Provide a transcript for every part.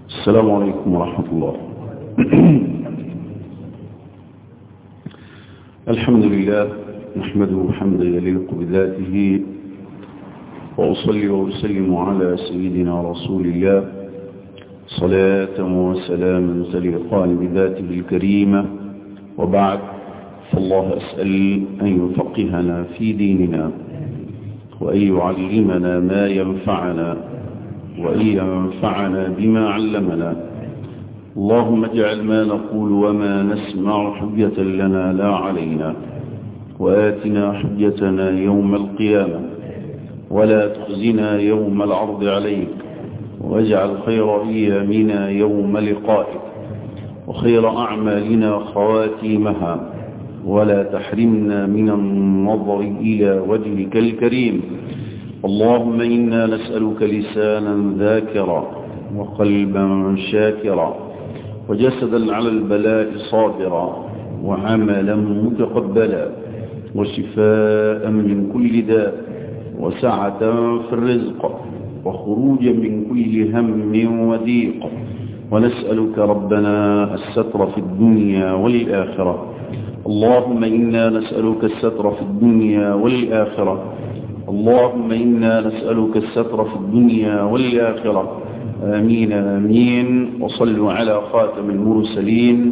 السلام عليكم ورحمة الله الحمد لله نحمده حمدا يليق بذاته وأصلي وأسلم على سيدنا رسول الله صلاة وسلاما تليقان بذاته الكريمة وبعد فالله أسأل أن يفقهنا في ديننا وأن يعلمنا ما ينفعنا وأن ينفعنا بما علمنا اللهم اجعل ما نقول وما نسمع حجة لنا لا علينا وآتنا حجتنا يوم القيامة ولا تخزنا يوم العرض عليك واجعل خير أيامنا يوم لقائك وخير أعمالنا خواتيمها ولا تحرمنا من النظر إلى وجهك الكريم اللهم إنا نسألك لسانا ذاكرا وقلبا شاكرا وجسدا على البلاء صابرا وعملا متقبلا وشفاء من كل داء وسعة في الرزق وخروجا من كل هم وضيق ونسألك ربنا الستر في الدنيا والآخرة اللهم إنا نسألك الستر في الدنيا والآخرة اللهم إنا نسألك الستر في الدنيا والآخرة آمين آمين وصلوا على خاتم المرسلين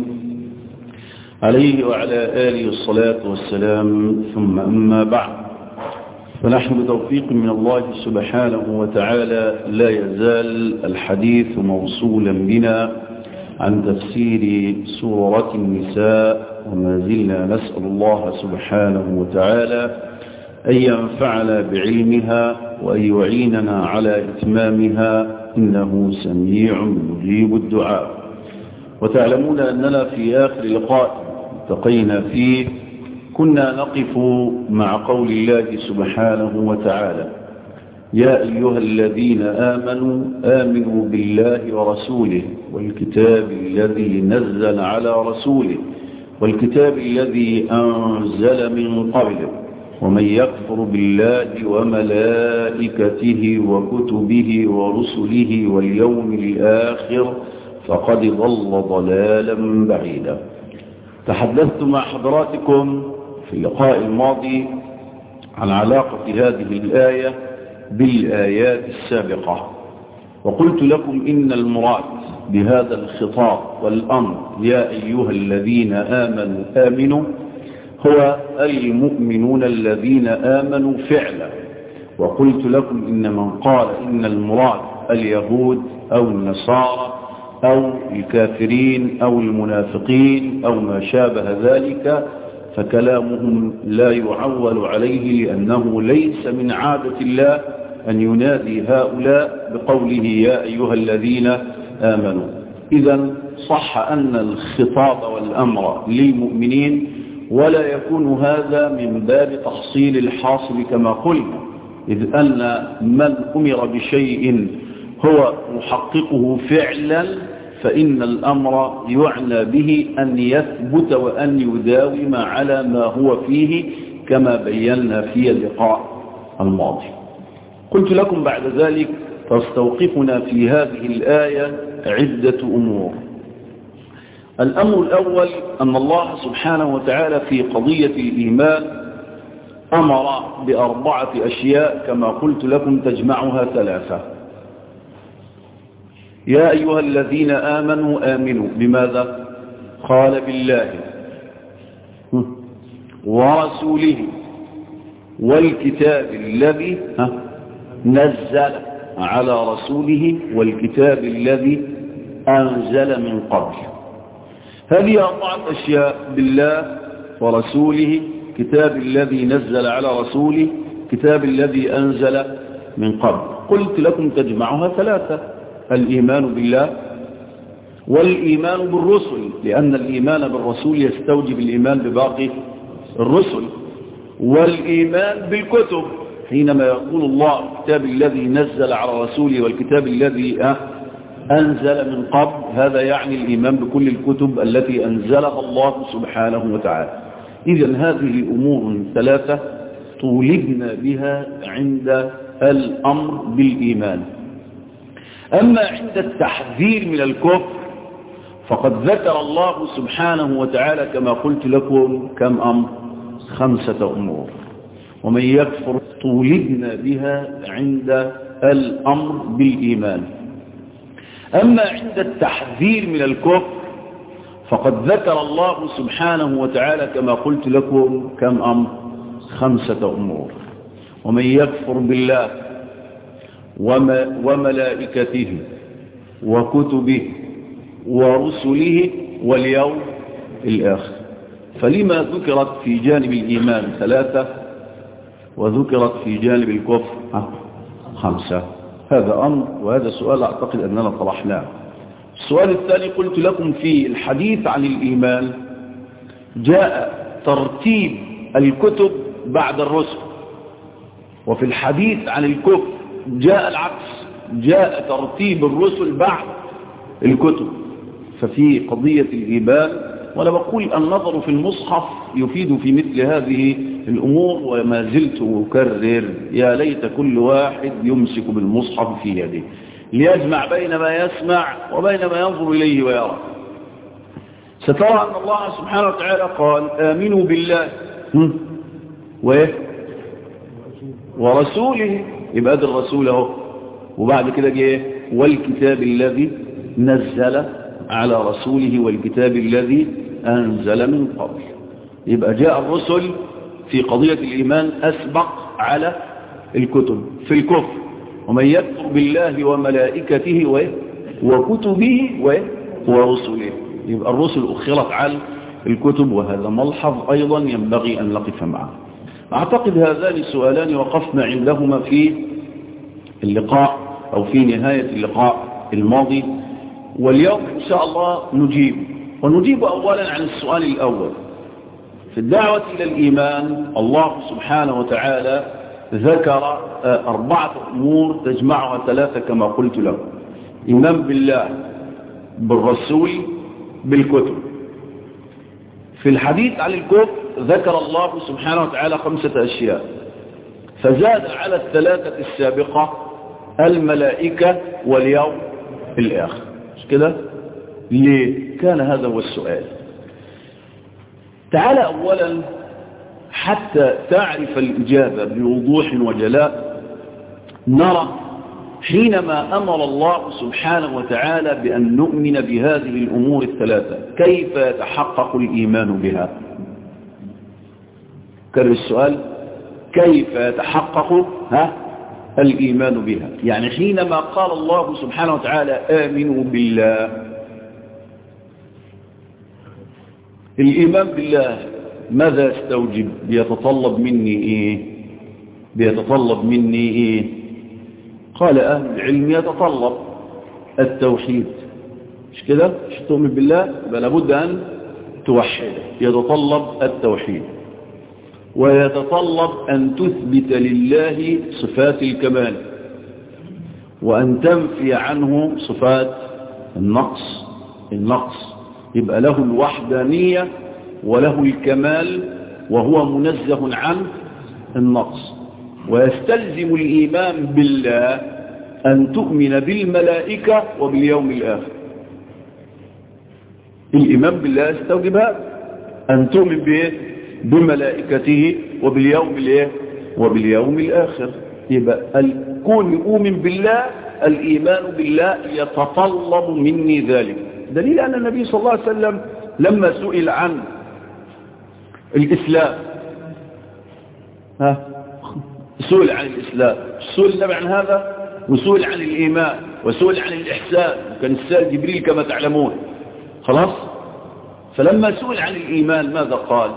عليه وعلى آله الصلاة والسلام ثم أما بعد فنحن بتوفيق من الله سبحانه وتعالى لا يزال الحديث موصولا بنا عن تفسير سورة النساء وما زلنا نسأل الله سبحانه وتعالى أن ينفعنا بعلمها وأن يعيننا على إتمامها إنه سميع مجيب الدعاء وتعلمون أننا في آخر لقاء التقينا فيه كنا نقف مع قول الله سبحانه وتعالى يا أيها الذين آمنوا آمنوا بالله ورسوله والكتاب الذي نزل على رسوله والكتاب الذي أنزل من قبله ومن يكفر بالله وملائكته وكتبه ورسله واليوم الآخر فقد ضل ضلالا بعيدا تحدثت مع حضراتكم في اللقاء الماضي عن علاقة هذه الآية بالآيات السابقة وقلت لكم إن المراد بهذا الخطاب والأمر يا أيها الذين آمنوا آمنوا هو المؤمنون الذين آمنوا فعلا وقلت لكم إن من قال إن المراد اليهود أو النصارى أو الكافرين أو المنافقين أو ما شابه ذلك فكلامهم لا يعول عليه لأنه ليس من عادة الله أن ينادي هؤلاء بقوله يا أيها الذين آمنوا إذا صح أن الخطاب والأمر للمؤمنين ولا يكون هذا من باب تحصيل الحاصل كما قلنا إذ أن من أمر بشيء هو محققه فعلا فإن الأمر يعنى به أن يثبت وأن يداوم على ما هو فيه كما بينا في اللقاء الماضي قلت لكم بعد ذلك تستوقفنا في هذه الآية عدة أمور الأمر الأول أن الله سبحانه وتعالى في قضية الإيمان أمر بأربعة أشياء كما قلت لكم تجمعها ثلاثة يا أيها الذين آمنوا آمنوا بماذا قال بالله ورسوله والكتاب الذي نزل على رسوله والكتاب الذي أنزل من قبل هذه أربعة أشياء بالله ورسوله كتاب الذي نزل على رسوله كتاب الذي أنزل من قبل قلت لكم تجمعها ثلاثة الإيمان بالله والإيمان بالرسل لأن الإيمان بالرسول يستوجب الإيمان بباقي الرسل والإيمان بالكتب حينما يقول الله الكتاب الذي نزل على رسوله والكتاب الذي أنزل من قبل هذا يعني الإيمان بكل الكتب التي أنزلها الله سبحانه وتعالى إذا هذه أمور ثلاثة طولبنا بها عند الأمر بالإيمان أما عند التحذير من الكفر فقد ذكر الله سبحانه وتعالى كما قلت لكم كم أمر خمسة أمور ومن يكفر طولدنا بها عند الأمر بالإيمان أما عند التحذير من الكفر فقد ذكر الله سبحانه وتعالى كما قلت لكم كم أمر خمسة أمور ومن يكفر بالله وملائكته وكتبه ورسله واليوم الآخر فلما ذكرت في جانب الإيمان ثلاثة وذكرت في جانب الكفر خمسة هذا أمر وهذا سؤال أعتقد أننا طرحناه السؤال الثاني قلت لكم في الحديث عن الإيمان جاء ترتيب الكتب بعد الرسل وفي الحديث عن الكفر جاء العكس جاء ترتيب الرسل بعد الكتب ففي قضية الإيمان وأنا بقول النظر في المصحف يفيد في مثل هذه الأمور وما زلت أكرر يا ليت كل واحد يمسك بالمصحف في يده ليجمع بين ما يسمع وبين ما ينظر إليه ويرى سترى أن الله سبحانه وتعالى قال آمنوا بالله وإيه ورسوله يبقى ده الرسول اهو وبعد كده جه والكتاب الذي نزل على رسوله والكتاب الذي أنزل من قبل يبقى جاء الرسل في قضية الإيمان أسبق على الكتب في الكفر ومن يكفر بالله وملائكته وكتبه ورسله يبقى الرسل أخرت على الكتب وهذا ملحظ أيضا ينبغي أن نقف معه أعتقد هذان سؤالان وقفنا عندهما في اللقاء أو في نهاية اللقاء الماضي واليوم إن شاء الله نجيب ونجيب أولا عن السؤال الأول في الدعوة إلى الإيمان الله سبحانه وتعالى ذكر أربعة أمور تجمعها ثلاثة كما قلت لكم إيمان بالله بالرسول بالكتب في الحديث عن الكفر ذكر الله سبحانه وتعالى خمسة أشياء فزاد على الثلاثة السابقة الملائكة واليوم الآخر مش كده ليه كان هذا هو السؤال تعال أولا حتى تعرف الإجابة بوضوح وجلاء نرى حينما أمر الله سبحانه وتعالى بأن نؤمن بهذه الأمور الثلاثة كيف يتحقق الإيمان بها كرر السؤال كيف يتحقق ها الإيمان بها يعني حينما قال الله سبحانه وتعالى آمنوا بالله الإيمان بالله ماذا يستوجب بيتطلب مني إيه بيتطلب مني إيه قال أهل العلم يتطلب التوحيد مش كده مش تؤمن بالله يبقى لابد أن توحده يتطلب التوحيد ويتطلب أن تثبت لله صفات الكمال وأن تنفي عنه صفات النقص النقص يبقى له الوحدانية وله الكمال وهو منزه عن النقص ويستلزم الإيمان بالله أن تؤمن بالملائكة وباليوم الآخر الإيمان بالله يستوجب هذا أن تؤمن به بملائكته وباليوم الايه وباليوم الآخر يبقى الكون يؤمن بالله الإيمان بالله يتطلب مني ذلك دليل أن النبي صلى الله عليه وسلم لما سئل عن الإسلام ها سئل عن الإسلام سئل النبي عن هذا وسئل عن الإيمان وسئل عن الإحسان وكان السائل جبريل كما تعلمون خلاص فلما سئل عن الإيمان ماذا قال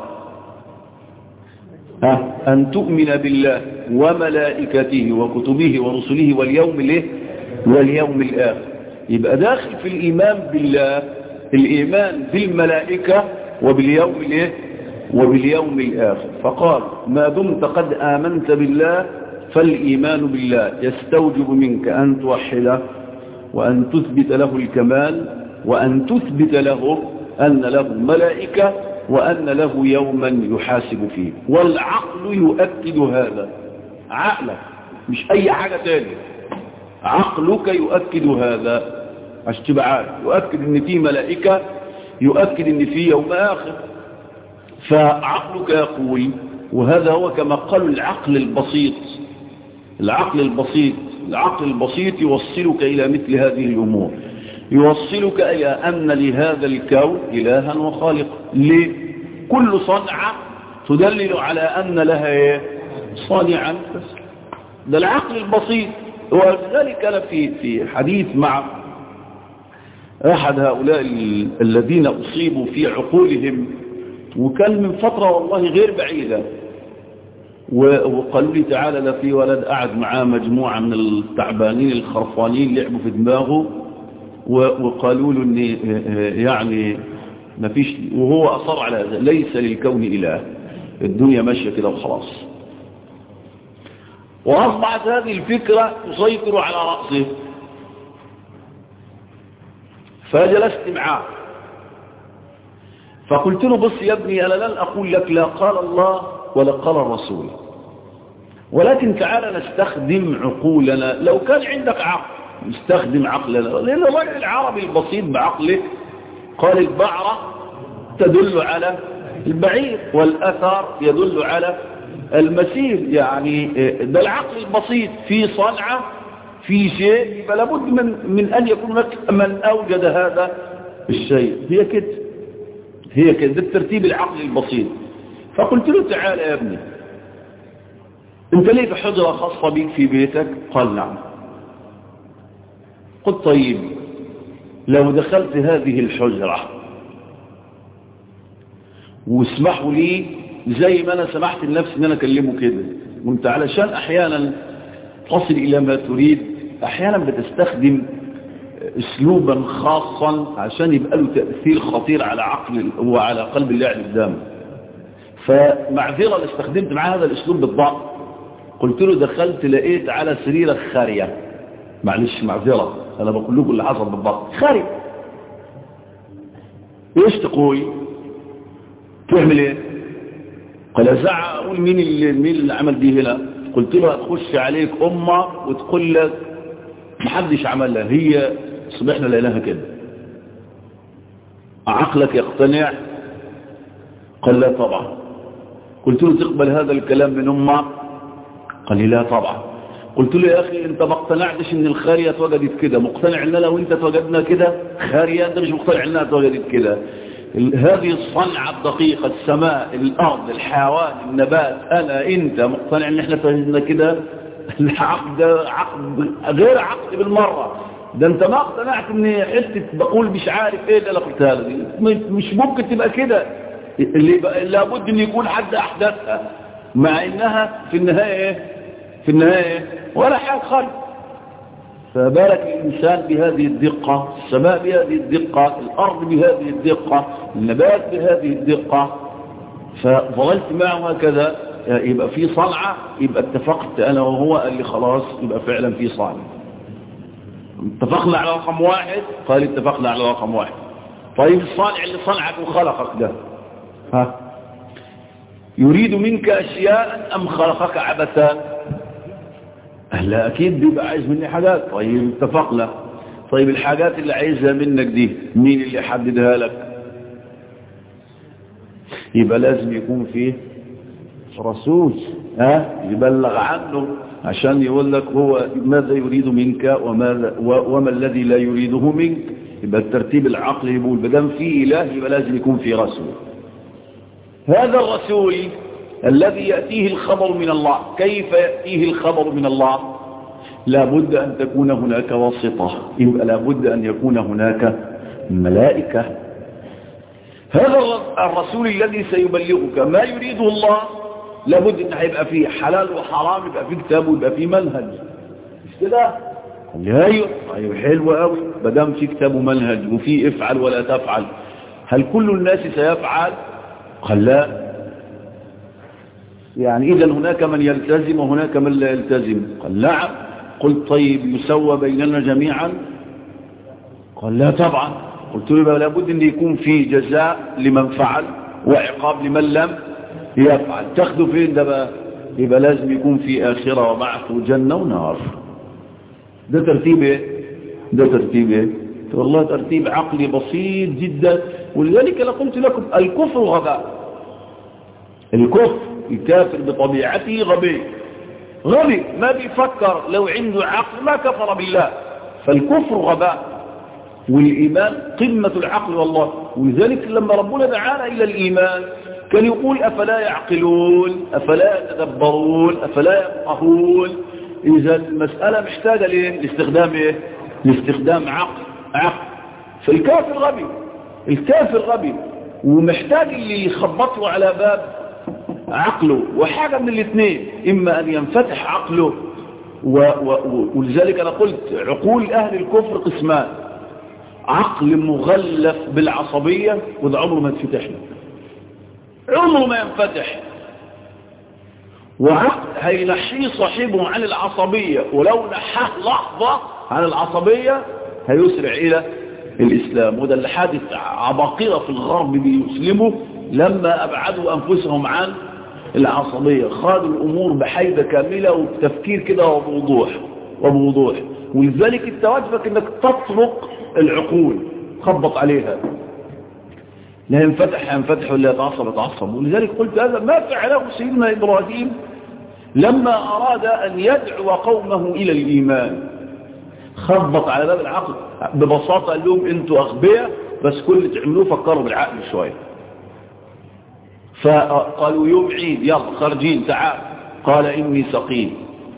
ها أن تؤمن بالله وملائكته وكتبه ورسله واليوم الايه واليوم الآخر يبقى داخل في الإيمان بالله الإيمان بالملائكة وباليوم الايه وباليوم الآخر فقال ما دمت قد آمنت بالله فالإيمان بالله يستوجب منك أن توحده وأن تثبت له الكمال وأن تثبت له أن له ملائكة وأن له يوما يحاسب فيه والعقل يؤكد هذا عقلك مش أي حاجة تانية عقلك يؤكد هذا عشان تبقى عارف يؤكد ان في ملائكة يؤكد ان في يوم آخر فعقلك يقول وهذا هو كما قالوا العقل البسيط العقل البسيط العقل البسيط يوصلك إلى مثل هذه الأمور يوصلك إلى أن لهذا الكون إلها وخالق ليه؟ كل صنعة تدلل على أن لها إيه؟ صانعا بس ده العقل البسيط ولذلك أنا في في حديث مع أحد هؤلاء الذين أصيبوا في عقولهم وكان من فترة والله غير بعيدة وقالوا لي تعالى لا في ولد قعد معاه مجموعة من التعبانين الخرفانين لعبوا في دماغه وقالوا له ان يعني ما فيش وهو أصر على هذا ليس للكون إله الدنيا ماشية كده وخلاص وأصبحت هذه الفكرة تسيطر على رأسه فجلست معاه فقلت له بص يا ابني أنا لن أقول لك لا قال الله ولا قال الرسول ولكن تعالى نستخدم عقولنا لو كان عندك عقل نستخدم عقلنا لأن الرجل العربي البسيط بعقله قال البعرة تدل على البعير والأثر يدل على المسير يعني ده العقل البسيط في صنعة في شيء يبقى لابد من, من أن يكون هناك من أوجد هذا الشيء هي كده هي كده ده الترتيب العقلي البسيط فقلت له تعالى يا ابني انت ليه حجرة خاصة بك في بيتك قال نعم قلت طيب لو دخلت هذه الحجرة واسمحوا لي زي ما انا سمحت لنفسي ان انا اكلمه كده وانت علشان احيانا تصل الى ما تريد احيانا بتستخدم اسلوبا خاصا عشان يبقى له تأثير خطير على عقل وعلى قلب اللي قدامه فمعذرة اللي استخدمت معاه هذا الاسلوب بالضبط قلت له دخلت لقيت على سريرك خارية معلش معذرة انا بقول لكم اللي حصل بالضبط خارية ايش تقول تعمل ايه قال ازعق اقول مين اللي مين اللي عمل دي هنا قلت له هتخش عليك امه وتقول لك محدش عملها هي صبحنا لقيناها كده عقلك يقتنع قال لا طبعا قلت له تقبل هذا الكلام من امك قال لي لا طبعا قلت له يا اخي انت ما اقتنعتش ان الخارية اتوجدت كده مقتنع ان لو انت اتوجدنا كده خارية انت مش مقتنع انها اتوجدت كده هذه الصنعة الدقيقة السماء الارض الحيوان النبات انا انت مقتنع ان احنا اتوجدنا كده العقد ده عقد غير عقد بالمرة ده انت ما اقتنعت ان حتة بقول مش عارف ايه ده اللي قلتها مش ممكن تبقى كده اللي لابد ان يكون حد احدثها مع انها في النهاية ايه في النهاية ولا حاجة خالص فبالك الإنسان بهذه الدقة السماء بهذه الدقة الأرض بهذه الدقة النبات بهذه الدقة فظللت معه هكذا يبقى في صنعة يبقى اتفقت أنا وهو قال لي خلاص يبقى فعلا في صنعة اتفقنا على رقم واحد قال اتفقنا على رقم واحد طيب الصانع اللي صنعك وخلقك ده ها يريد منك أشياء أم خلقك عبثا لا أكيد بيبقى عايز مني حاجات طيب اتفقنا طيب الحاجات اللي عايزها منك دي مين اللي يحددها لك يبقى لازم يكون فيه رسول ها يبلغ عنه عشان يقول لك هو ماذا يريد منك وماذا وما الذي لا يريده منك يبقى الترتيب العقلي يقول بدم في إله يبقى لازم يكون في رسول هذا الرسول الذي يأتيه الخبر من الله كيف يأتيه الخبر من الله لابد أن تكون هناك واسطة يبقى لابد أن يكون هناك ملائكة هذا الرسول الذي سيبلغك ما يريده الله لابد أن هيبقى فيه حلال وحرام يبقى فيه كتاب ويبقى فيه منهج مش كده ايوه طيب حلو قوي ما دام في كتاب ومنهج وفي افعل ولا تفعل هل كل الناس سيفعل قال لا يعني إذا هناك من يلتزم وهناك من لا يلتزم قال نعم قلت طيب يسوى بيننا جميعا قال لا طبعا قلت له لابد أن يكون في جزاء لمن فعل وعقاب لمن لم يفعل تاخده فين ده بقى يبقى لازم يكون في آخرة وبعث وجنة ونار ده ترتيب ايه ده ترتيب ايه والله ترتيب عقلي بسيط جدا ولذلك انا قلت لكم الكفر غباء الكفر الكافر بطبيعته غبي غبي ما بيفكر لو عنده عقل ما كفر بالله فالكفر غباء والإيمان قمة العقل والله ولذلك لما ربنا دعانا إلى الإيمان كان يقول أفلا يعقلون أفلا يتدبرون أفلا يفقهون إذا المسألة محتاجة ليه لاستخدام إيه لاستخدام عقل عقل فالكافر غبي الكافر غبي ومحتاج اللي يخبط له على باب عقله وحاجة من الاثنين إما أن ينفتح عقله و و ولذلك أنا قلت عقول أهل الكفر قسمان عقل مغلف بالعصبية وده عمره ما ينفتح له عمره ما ينفتح وعقل هينحيه صاحبه عن العصبية ولو نحاه لحظة عن العصبية هيسرع إلى الإسلام وده اللي حادث عباقرة في الغرب بيسلموا لما أبعدوا أنفسهم عن العصبية خادوا الأمور بحيدة كاملة وبتفكير كده وبوضوح وبوضوح ولذلك انت واجبك انك تطرق العقول خبط عليها لا ينفتح ينفتح ولا يتعصب يتعصب ولذلك قلت هذا ما فعله سيدنا إبراهيم لما أراد أن يدعو قومه إلى الإيمان خبط على باب العقل ببساطة قال لهم انتوا أغبياء بس كل اللي تعملوه فكروا بالعقل شوية فقالوا يوم عيد يلا خارجين تعال قال إني سقيم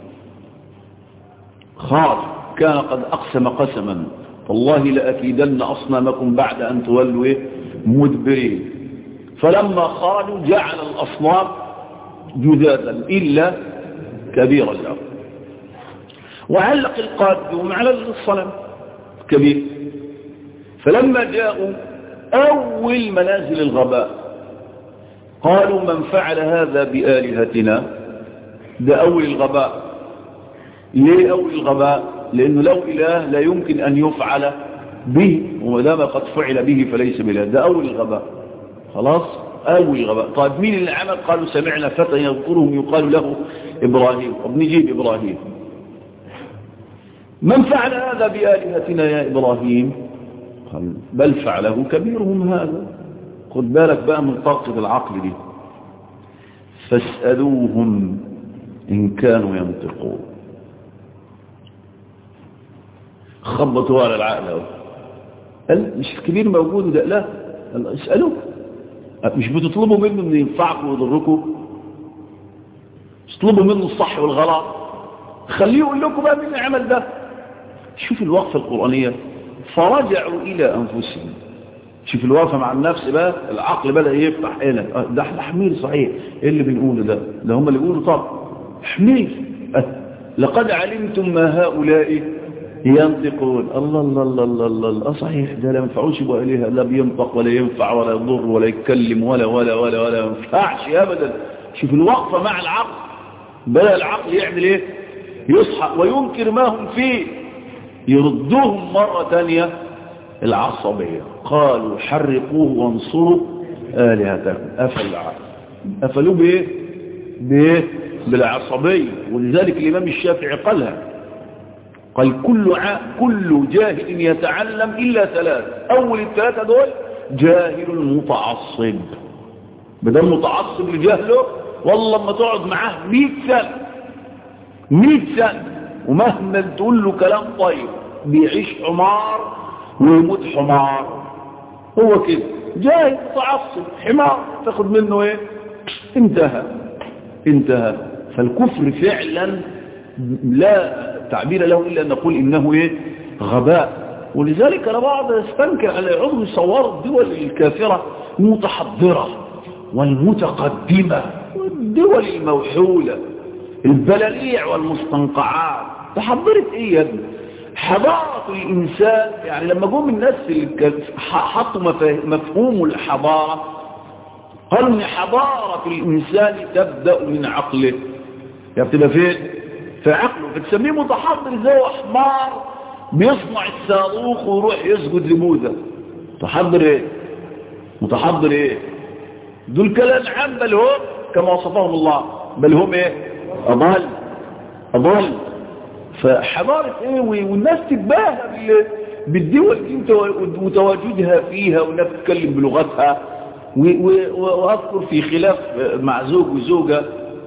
خاف كان قد أقسم قسما والله لأكيدن أصنامكم بعد أن تولوا مدبرين فلما خرجوا جعل الأصنام جذاذا إلا كبيرا له وعلق القادم على الصنم كبير فلما جاءوا أول منازل الغباء قالوا من فعل هذا بآلهتنا ده أول الغباء ليه أول الغباء لأنه لو إله لا يمكن أن يفعل به ومدام قد فعل به فليس بإله ده أول الغباء خلاص أول الغباء طيب مين اللي عمل قالوا سمعنا فتى يذكرهم يقال له إبراهيم طب نجيب إبراهيم من فعل هذا بآلهتنا يا إبراهيم قال بل فعله كبيرهم هذا خد بالك بقى من طاقة العقل دي فاسألوهم إن كانوا ينطقون خبطوا على العقل اهو قال مش الكبير موجود ده لا قال اسألوه مش بتطلبوا منه انه ينفعكم ويضركم مش تطلبوا منه الصح والغلط خليه يقول لكم بقى مين اللي عمل ده شوف الوقفة القرآنية فرجعوا إلى أنفسهم شوف الوقفة مع النفس بقى العقل بدأ يفتح هنا ده احنا حمير صحيح ايه اللي بنقوله ده ده هم اللي بيقولوا طب حمير أه. لقد علمتم ما هؤلاء ينطقون الله الله الله الله الله, الله. صحيح ده لا ينفعوش يبقى إليها لا بينطق ولا ينفع ولا يضر ولا يتكلم ولا ولا ولا ولا ينفعش أبدا شوف الوقفة مع العقل بدأ العقل يعمل ايه يصحى وينكر ما هم فيه يردوهم مرة تانية العصبية قالوا حرقوه وانصروا آلهتكم أفل العقل أفلوا بإيه بإيه بالعصبية ولذلك الإمام الشافعي قالها قال كل ع... كل جاهل يتعلم إلا ثلاث أول الثلاثة دول جاهل متعصب بدل متعصب لجهله والله لما تقعد معاه 100 سنة 100 سنة ومهما تقول له كلام طيب بيعيش حمار ويموت حمار هو كده جاهل متعصب حمار تاخد منه ايه انتهى انتهى فالكفر فعلا لا تعبير له إلا أن نقول إنه إيه غباء ولذلك أنا بعض استنكر على عضو يصور الدول الكافرة المتحضرة والمتقدمة والدول الموحولة البلاليع والمستنقعات تحضرت إيه يا ابني حضارة الإنسان يعني لما جم الناس اللي حطوا مفهوم الحضارة قالوا ان حضارة الإنسان تبدأ من عقله يعني بتبقى فين في عقله بتسميه متحضر زي حمار بيصنع الصاروخ ويروح يسجد لبوذا متحضر ايه متحضر ايه دول كلام عام بل هم كما وصفهم الله بل هم ايه اضل اضل فحضارة ايه والناس تتباهى بالدول دي وتواجدها فيها والناس تتكلم بلغتها واذكر في خلاف مع زوج وزوجة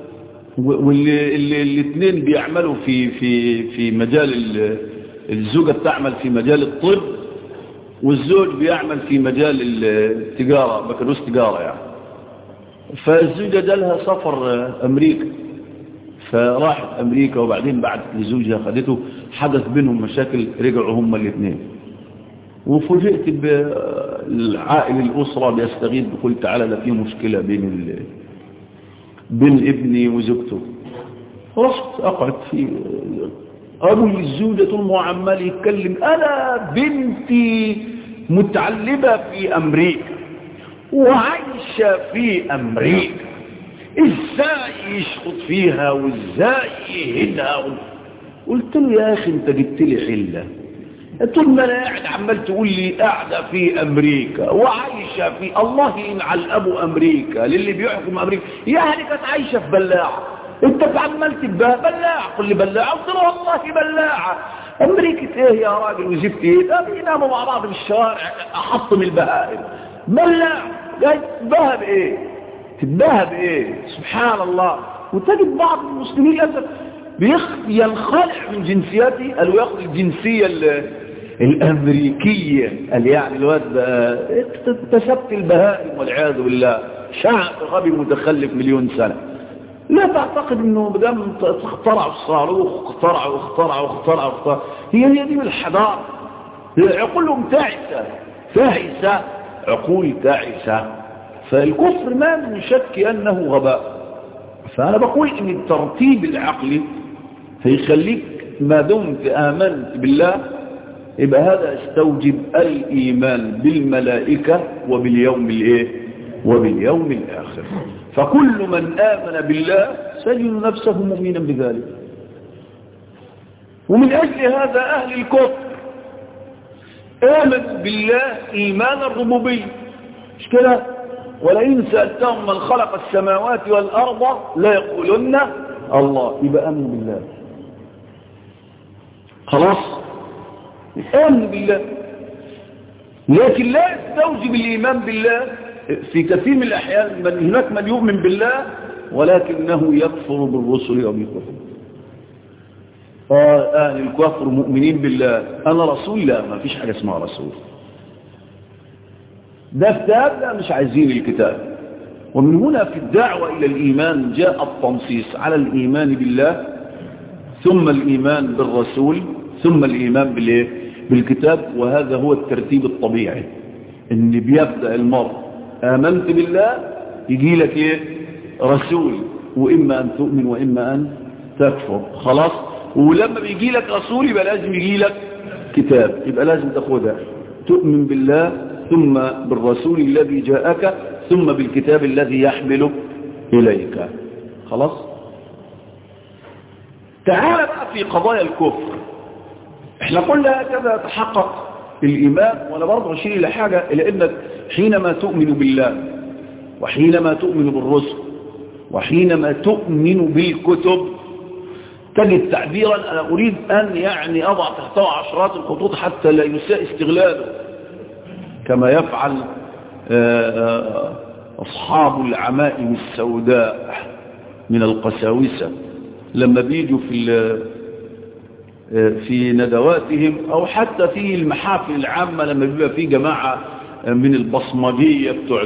والاثنين بيعملوا في في في مجال الزوجة بتعمل في مجال الطب والزوج بيعمل في مجال التجارة بكالوريوس تجارة يعني فالزوجة جالها سفر أمريكا فراحت أمريكا وبعدين بعد لزوجها خدته حدث بينهم مشاكل رجعوا هما الاثنين وفوجئت بالعائل الأسرة بيستغيث بقول تعالى ده في مشكلة بين ال... بين ابني وزوجته رحت أقعد في أبو الزوجة المعمل يتكلم أنا بنتي متعلمة في أمريكا وعايشة في أمريكا إزاي يشخط فيها وإزاي يهدها قلت له يا أخي أنت جبت لي حلة طول ما أنا قاعد عمال تقول لي قاعدة في أمريكا وعايشة في الله ينعل أبو أمريكا للي بيحكم أمريكا يعني كانت عايشة في بلاعة انت عمال تبقى بلاعة قل لي بلاعة قلت له والله بلاعة امريكا ايه يا راجل وزفت ايه ده بيناموا مع بعض في الشوارع احطم البهائم بلاعة جاي تتباهى بايه تتباهى بايه سبحان الله وتجد بعض المسلمين للاسف ينخلع من جنسياته قالوا ياخذ الجنسية الامريكية قال يعني الواد ده اكتسبت البهائم والعياذ بالله شعب غبي متخلف مليون سنة لا تعتقد انه بدام اخترعوا الصاروخ اخترعوا اخترعوا اخترعوا اخترعوا هي هي دي الحضارة عقولهم تعسة تعسة عقول تعسة فالكفر ما من شك انه غباء فانا بقول ان الترتيب العقلي هيخليك ما دمت امنت بالله يبقى هذا استوجب الايمان بالملائكة وباليوم الايه وباليوم الاخر فكل من آمن بالله سجن نفسه مؤمنا بذلك ومن أجل هذا أهل الكفر آمنوا بالله إيمان الربوبية مش كده ولئن سألتهم من خلق السماوات والأرض لا يقولن الله يبقى آمنوا بالله خلاص آمنوا بالله لكن لا يستوجب الإيمان بالله في كثير من الأحيان من هناك من يؤمن بالله ولكنه يكفر بالرسل وبالكفر أهل الكفر مؤمنين بالله أنا رسول لا ما فيش حاجة اسمها رسول ده كتاب لا مش عايزين الكتاب ومن هنا في الدعوة إلى الإيمان جاء التنصيص على الإيمان بالله ثم الإيمان بالرسول ثم الإيمان بالإيه؟ بالكتاب وهذا هو الترتيب الطبيعي ان بيبدأ المرء آمنت بالله يجي لك ايه رسول وإما أن تؤمن وإما أن تكفر خلاص ولما بيجي لك رسول يبقى لازم يجي لك كتاب يبقى لازم تاخدها تؤمن بالله ثم بالرسول الذي جاءك ثم بالكتاب الذي يحمله إليك خلاص تعال بقى في قضايا الكفر احنا قلنا هكذا تحقق الإيمان وأنا برضه أشير إلى حاجة إلى أنك حينما تؤمن بالله وحينما تؤمن بالرسل وحينما تؤمن بالكتب تجد تعبيرا أنا أريد أن يعني أضع تحته عشرات الخطوط حتى لا يساء استغلاله كما يفعل أصحاب العمائم السوداء من القساوسة لما بيجوا في في ندواتهم أو حتى في المحافل العامة لما بيبقى في جماعة من البصمجية بتوع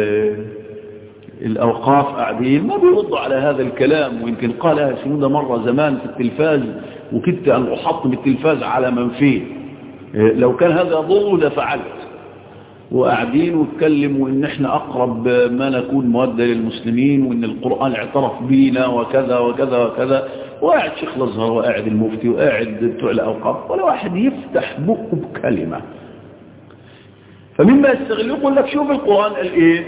الأوقاف قاعدين ما بيردوا على هذا الكلام ويمكن قالها سنودة مرة زمان في التلفاز وكدت أن أحطم التلفاز على من فيه لو كان هذا ضر لفعلت وقاعدين واتكلموا ان احنا اقرب ما نكون مودة للمسلمين وان القرآن اعترف بينا وكذا وكذا وكذا وقاعد شيخ الازهر وقاعد المفتي وقاعد بتوع الاوقاف ولا واحد يفتح بقه بكلمة فمما يستغلوا يقول لك شوف القرآن قال ايه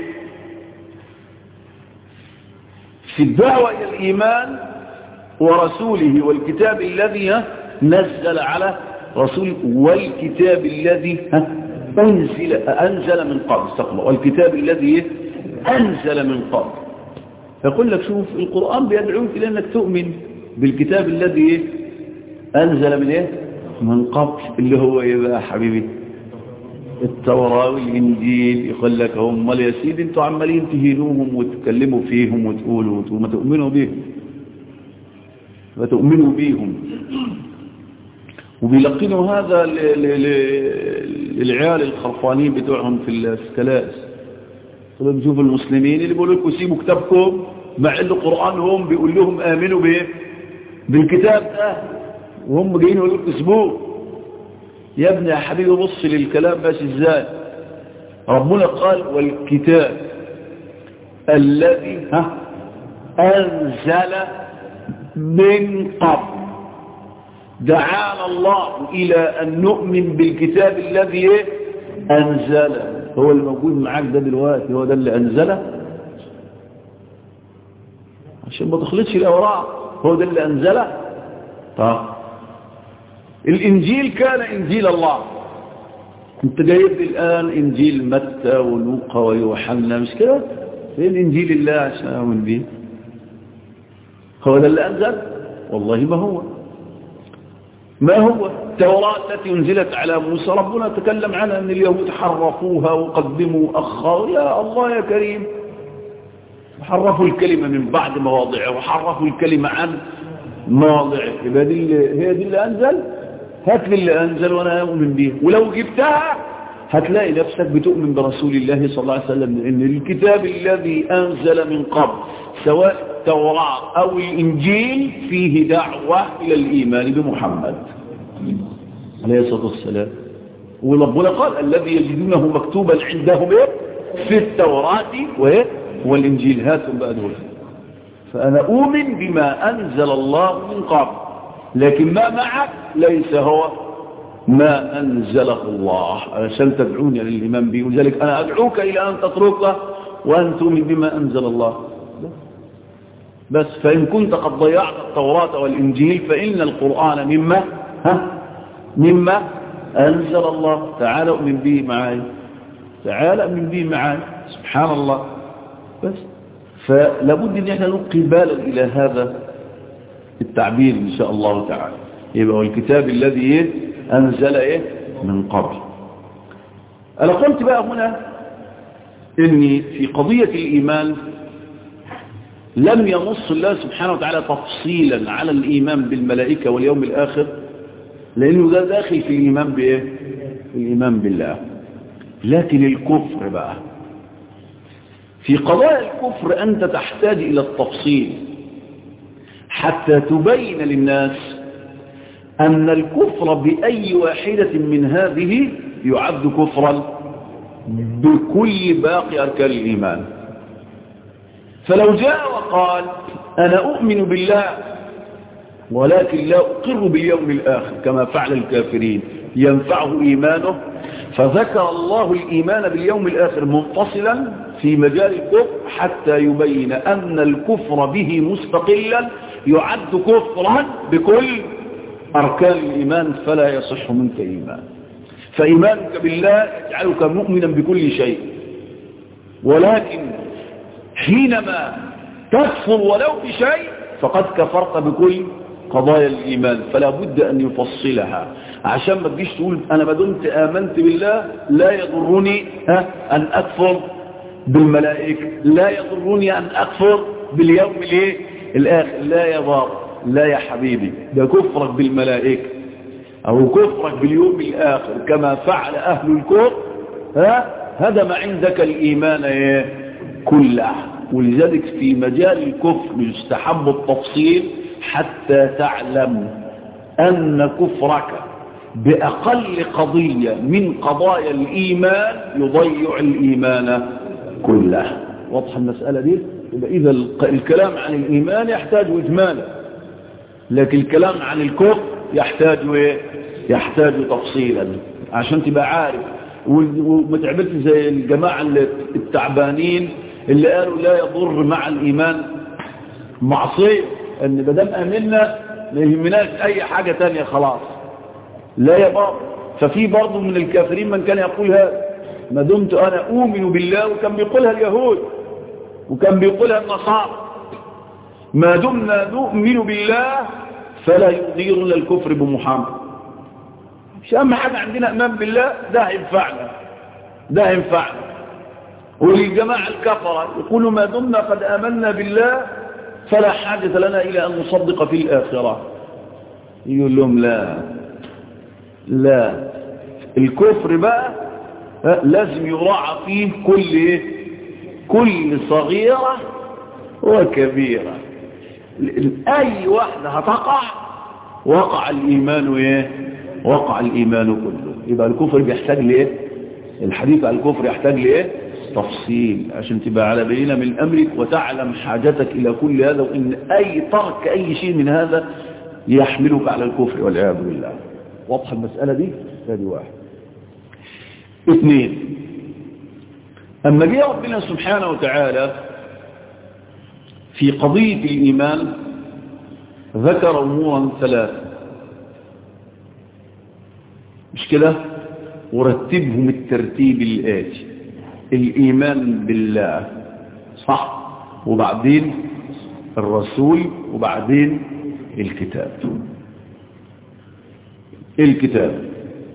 في الدعوة الى الايمان ورسوله والكتاب الذي نزل على رسوله والكتاب الذي أنزل, أنزل من قبل استقبل والكتاب الذي أنزل من قبل يقول لك شوف القرآن بيدعوك إلى أنك تؤمن بالكتاب الذي أنزل من إيه من قبل اللي هو إيه بقى حبيبي التوراة والإنجيل يقول لك هم يا سيدي انتوا عمالين تهينوهم وتكلموا فيهم وتقولوا وما تؤمنوا بيهم ما تؤمنوا بيهم وبيلقنوا هذا للعيال الخرفانين بتوعهم في الكلاس طب بيشوفوا المسلمين اللي بيقولوا لكم سيبوا كتابكم مع ان القرآن هم بيقول لهم آمنوا بايه بالكتاب ده وهم جايين يقولوا لكم سيبوه يا ابني يا حبيبي بص للكلام بس ازاي ربنا قال والكتاب الذي ها أنزل من قبل دعانا الله إلى أن نؤمن بالكتاب الذي أنزله هو اللي موجود معاك ده دلوقتي هو ده اللي أنزله عشان ما تخلطش الأوراق هو ده اللي أنزله طيب الإنجيل كان إنجيل الله انت جايب الآن إنجيل متى ولوقا ويوحنا مش كده فين إنجيل الله عشان أؤمن به هو ده اللي أنزل والله ما هو ما هو التوراة التي انزلت على موسى ربنا تكلم عنها أن اليهود حرفوها وقدموا أخر يا الله يا كريم حرفوا الكلمة من بعد مواضعه وحرفوا الكلمة عن مواضعه يبقى دي هي دي اللي أنزل هات لي اللي أنزل وأنا أؤمن به ولو جبتها هتلاقي نفسك بتؤمن برسول الله صلى الله عليه وسلم إن الكتاب الذي أنزل من قبل سواء التوراة أو الإنجيل فيه دعوة إلى الإيمان بمحمد عليه الصلاة والسلام وربنا قال الذي يجدونه مكتوبا عندهم إيه؟ في التوراة وإيه؟ والإنجيل هاتهم بقى دول فأنا أؤمن بما أنزل الله من قبل لكن ما معك ليس هو ما أنزله الله علشان تدعوني للإيمان به ولذلك أنا أدعوك إلى أن تتركه وأن تؤمن بما أنزل الله بس فإن كنت قد ضيعت التوراة والإنجيل فإن القرآن مما ها مما أنزل الله تعالى أؤمن به معاي تعالى أؤمن به معاي سبحان الله بس فلابد أن احنا نلقي بالا إلى هذا التعبير إن شاء الله تعالى يبقى الكتاب الذي أنزل إيه من قبل أنا قلت بقى هنا إني في قضية الإيمان لم ينص الله سبحانه وتعالى تفصيلا على الإيمان بالملائكة واليوم الآخر لأنه ده داخل في الإيمان بإيه في الإيمان بالله لكن الكفر بقى في قضايا الكفر أنت تحتاج إلى التفصيل حتى تبين للناس أن الكفر بأي واحدة من هذه يعد كفرا بكل باقي أركان الإيمان فلو جاء وقال أنا أؤمن بالله ولكن لا أقر باليوم الآخر كما فعل الكافرين ينفعه إيمانه فذكر الله الإيمان باليوم الآخر منفصلا في مجال الكفر حتى يبين أن الكفر به مستقلا يعد كفرا بكل أركان الإيمان فلا يصح منك إيمان فإيمانك بالله يجعلك مؤمنا بكل شيء ولكن حينما تكفر ولو بشيء فقد كفرت بكل قضايا الإيمان فلا بد أن يفصلها عشان ما تجيش تقول أنا ما دمت آمنت بالله لا يضرني ها أن أكفر بالملائكة لا يضرني أن أكفر باليوم الايه الآخر لا يضار لا يا حبيبي ده كفرك بالملائكة أو كفرك باليوم الآخر كما فعل أهل الكفر ها هدم عندك الإيمان ايه كله ولذلك في مجال الكفر يستحب التفصيل حتى تعلم أن كفرك بأقل قضية من قضايا الإيمان يضيع الإيمان كله واضح المسألة دي إذا الكلام عن الإيمان يحتاج إجمالا لكن الكلام عن الكفر يحتاج إيه؟ يحتاج تفصيلا عشان تبقى عارف وما تعبتش زي الجماعة التعبانين اللي قالوا لا يضر مع الإيمان معصية ان بدام امنا ما يهمناش اي حاجة تانية خلاص لا يا بابا ففي برضه من الكافرين من كان يقول هذا ما دمت انا اؤمن بالله وكان بيقولها اليهود وكان بيقولها النصارى ما دمنا نؤمن بالله فلا يضير الا الكفر بمحمد مش اهم حاجة عندنا امان بالله ده هينفعنا ده هينفعنا وللجماعة الكفرة يقولوا ما دمنا قد امنا بالله فلا حاجة لنا الى ان نصدق في الاخرة يقول لهم لا لا الكفر بقى لازم يراعى فيه كل ايه كل صغيرة وكبيرة اي واحدة هتقع وقع الايمان ايه وقع الايمان كله يبقى الكفر بيحتاج لايه الحديث عن الكفر يحتاج لايه تفصيل عشان تبقى على بينة من امرك وتعلم حاجتك الى كل هذا وان اي ترك اي شيء من هذا يحملك على الكفر والعياذ بالله واضحه المسألة دي هذه واحد اثنين أما جاء ربنا سبحانه وتعالى في قضية الإيمان ذكر أمورا ثلاثة مش كده ورتبهم الترتيب الآتي الإيمان بالله صح وبعدين الرسول وبعدين الكتاب الكتاب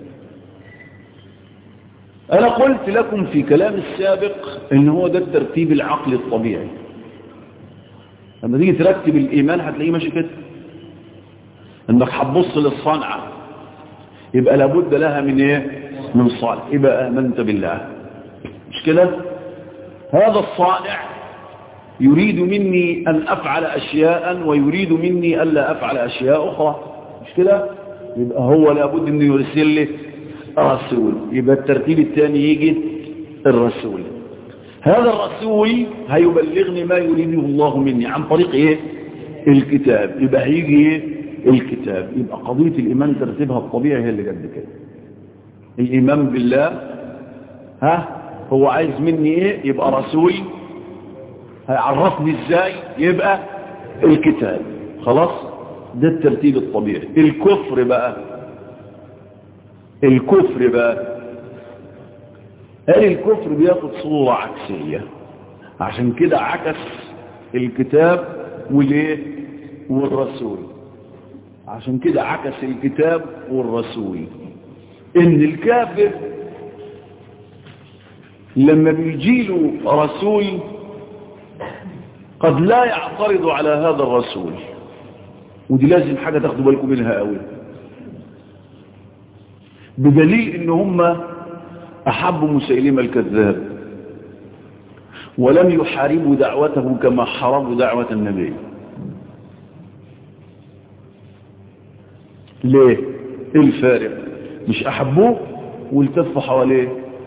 أنا قلت لكم في كلام السابق إن هو ده الترتيب العقلي الطبيعي لما تيجي ترتب الإيمان هتلاقيه ماشي كده إنك هتبص للصنعة يبقى لابد لها من إيه؟ من صالح يبقى آمنت بالله مش كده؟ هذا الصانع يريد مني أن أفعل أشياء ويريد مني ألا أفعل أشياء أخرى مش كده؟ يبقى هو لابد أنه يرسل لي رسول يبقى الترتيب الثاني يجي الرسول هذا الرسول هيبلغني ما يريده الله مني عن طريق ايه الكتاب يبقى هيجي ايه الكتاب يبقى قضية الإيمان ترتيبها الطبيعي هي اللي قد كده الإيمان بالله ها هو عايز مني ايه يبقى رسول هيعرفني ازاي يبقى الكتاب خلاص ده الترتيب الطبيعي الكفر بقى الكفر بقى قال الكفر بياخد صورة عكسية عشان كده عكس الكتاب والايه والرسول عشان كده عكس الكتاب والرسول ان الكافر لما بيجيله رسول قد لا يعترض على هذا الرسول ودي لازم حاجة تاخدوا بالكم منها قوي بدليل ان هم احبوا مسيلمة الكذاب ولم يحاربوا دعوته كما حاربوا دعوة النبي ليه ايه الفارق مش احبوه والتفوا حواليه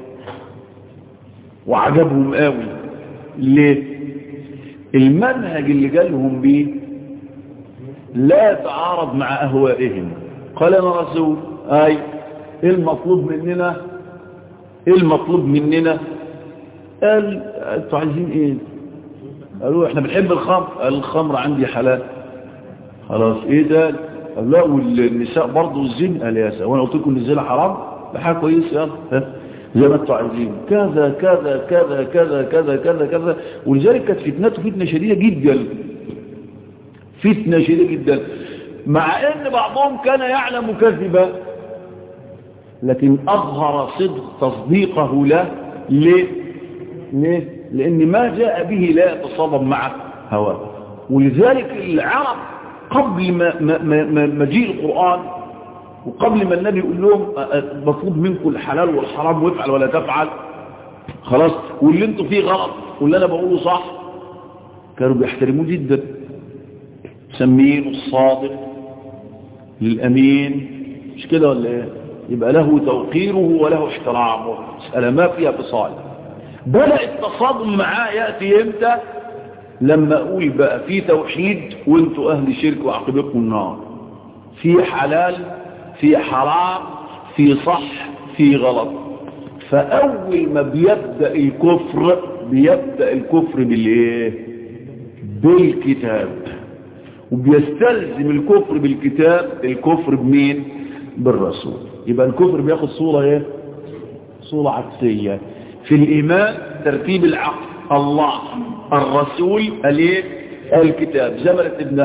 وعجبهم قوي ليه المنهج اللي جالهم بيه لا يتعارض مع اهوائهم قال انا رسول اي ايه المطلوب مننا ايه المطلوب مننا قال انتوا عايزين ايه قالوا احنا بنحب الخمر قال الخمر عندي حلال خلاص ايه ده قال لا والنساء برضه الزين قال يا سلام وانا قلت لكم ان الزنا حرام ده حاجه كويسه يلا زي ما انتوا عايزين كذا كذا كذا كذا كذا كذا كذا ولذلك كانت فتنته فتنه شديده جدا فتنه شديده جدا مع ان بعضهم كان يعلم كذبا لكن أظهر صدق تصديقه له ليه؟ ليه؟ لأن ما جاء به لا يتصادم مع هواه ولذلك العرب قبل ما, ما, ما مجيء القرآن وقبل ما النبي يقول لهم مطلوب منكم الحلال والحرام وافعل ولا تفعل خلاص واللي انتوا فيه غلط واللي انا بقوله صح كانوا بيحترموه جدا مسمينه الصادق للأمين مش كده ولا ايه يبقى له توقيره وله احترامه مسألة ما فيها فصال بدأ التصادم معاه يأتي امتى لما أقول بقى في توحيد وانتوا أهل شرك وعقبكم النار في حلال في حرام في صح في غلط فأول ما بيبدأ الكفر بيبدأ الكفر بالإيه بالكتاب وبيستلزم الكفر بالكتاب الكفر بمين بالرسول يبقى الكفر بياخد صورة ايه صورة عكسية في الإيمان ترتيب العقل الله الرسول الايه الكتاب زي ما رتبناه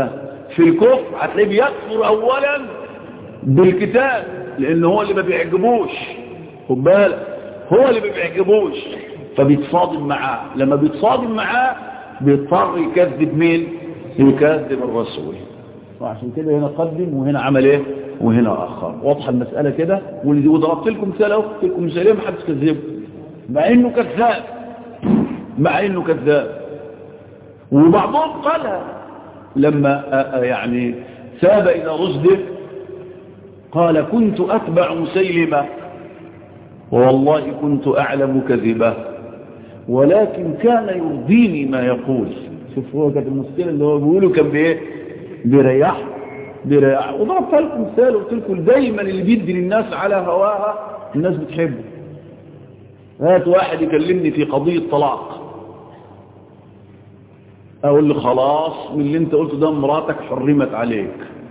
في الكفر هتلاقيه بيكفر اولا بالكتاب لان هو اللي ما بيعجبوش خد بالك هو اللي ما بيعجبوش فبيتصادم معاه لما بيتصادم معاه بيضطر يكذب مين يكذب الرسول وعشان كده هنا قدم وهنا عمل ايه وهنا اخر واضحه المساله كده وضربت لكم مثال اهو قلت لكم مثالين ما حدش كذبه مع انه كذاب مع انه كذاب وبعضهم قالها لما يعني ساب الى رشده قال كنت اتبع مسيلمه والله كنت اعلم كذبه ولكن كان يرضيني ما يقول شوف هو كانت المشكله اللي هو بيقوله كان بايه بيريح بيريح وضربت لكم مثال وقلت لكم دايما اللي بيدي للناس على هواها الناس بتحبه هات واحد يكلمني في قضيه طلاق اقول له خلاص من اللي انت قلته ده مراتك حرمت عليك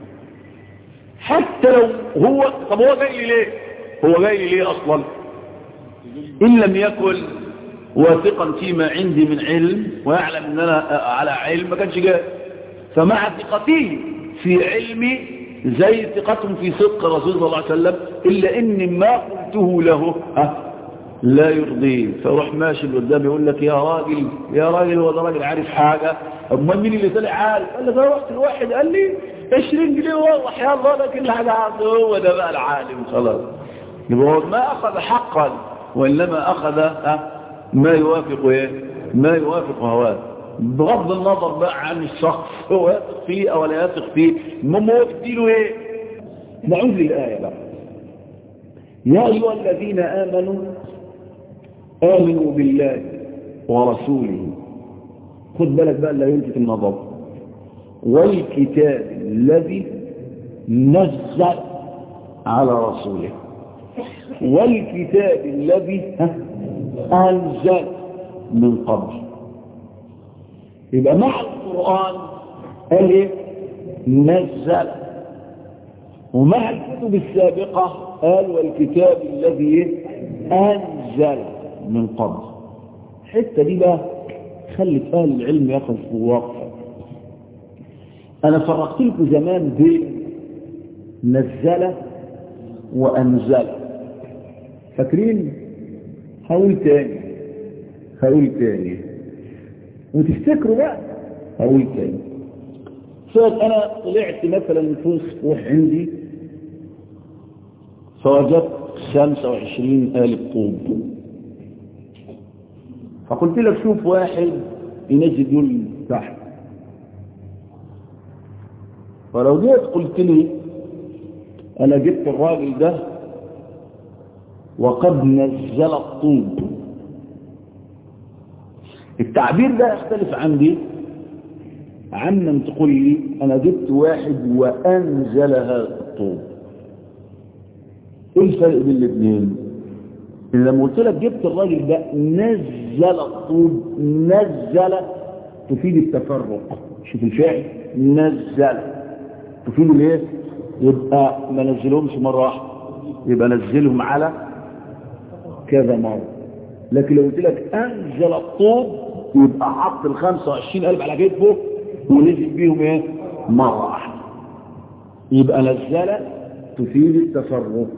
حتى لو هو طب هو جاي لي ليه هو جاي لي ليه اصلا ان لم يكن واثقا فيما عندي من علم ويعلم ان انا على علم ما كانش جاي فمع ثقته في علمي زي ثقتهم في صدق رسول صلى الله عليه وسلم الا ان ما قلته له ها لا يرضيه فيروح ماشي قدام يقول لك يا راجل يا راجل هو ده راجل عارف حاجه امال مين اللي طلع عارف قال لك انا رحت لواحد قال لي 20 جنيه والله يا الله ده كل حاجه عنده هو ده بقى العالم خلاص يبقى هو ما اخذ حقا وانما اخذ ها ما يوافق ايه ما يوافق هواه بغض النظر بقى عن الشخص هو يثق فيه او لا يثق فيه المهم هو بيديله ايه نعود للايه بقى يا ايها الذين امنوا امنوا بالله ورسوله خد بالك بقى اللي يلفت النظر والكتاب الذي نزل على رسوله والكتاب الذي أنزل من قبل يبقى مع القرآن قال ايه نزل ومع الكتب السابقة قال والكتاب الذي أنزل من قبل الحته دي بقى خلت اهل العلم يقف وقفه انا فرقت لكم زمان بين نزل وانزل فاكرين هقول تاني هقول تاني وتفتكروا بقى هقول تاني فقط انا طلعت مثلا في سطوح عندي فوجدت 25 آلة طوب فقلت لك شوف واحد ينزل دول تحت فلو جيت قلت لي انا جبت الراجل ده وقد نزل الطوب التعبير ده يختلف عندي عمن تقول لي انا جبت واحد وانزل هذا الطوب ايه الفرق بين الاثنين لما قلت لك جبت الراجل ده نزل الطوب نزل تفيد التفرق شوف الفعل نزل تفيد الايه يبقى ما نزلهمش مره واحده يبقى نزلهم على كذا مره لكن لو قلت لك انزل الطوب يبقى حط ال 25000 على كتفه ونزل بيهم ايه مره واحده يبقى نزل تفيد التفرق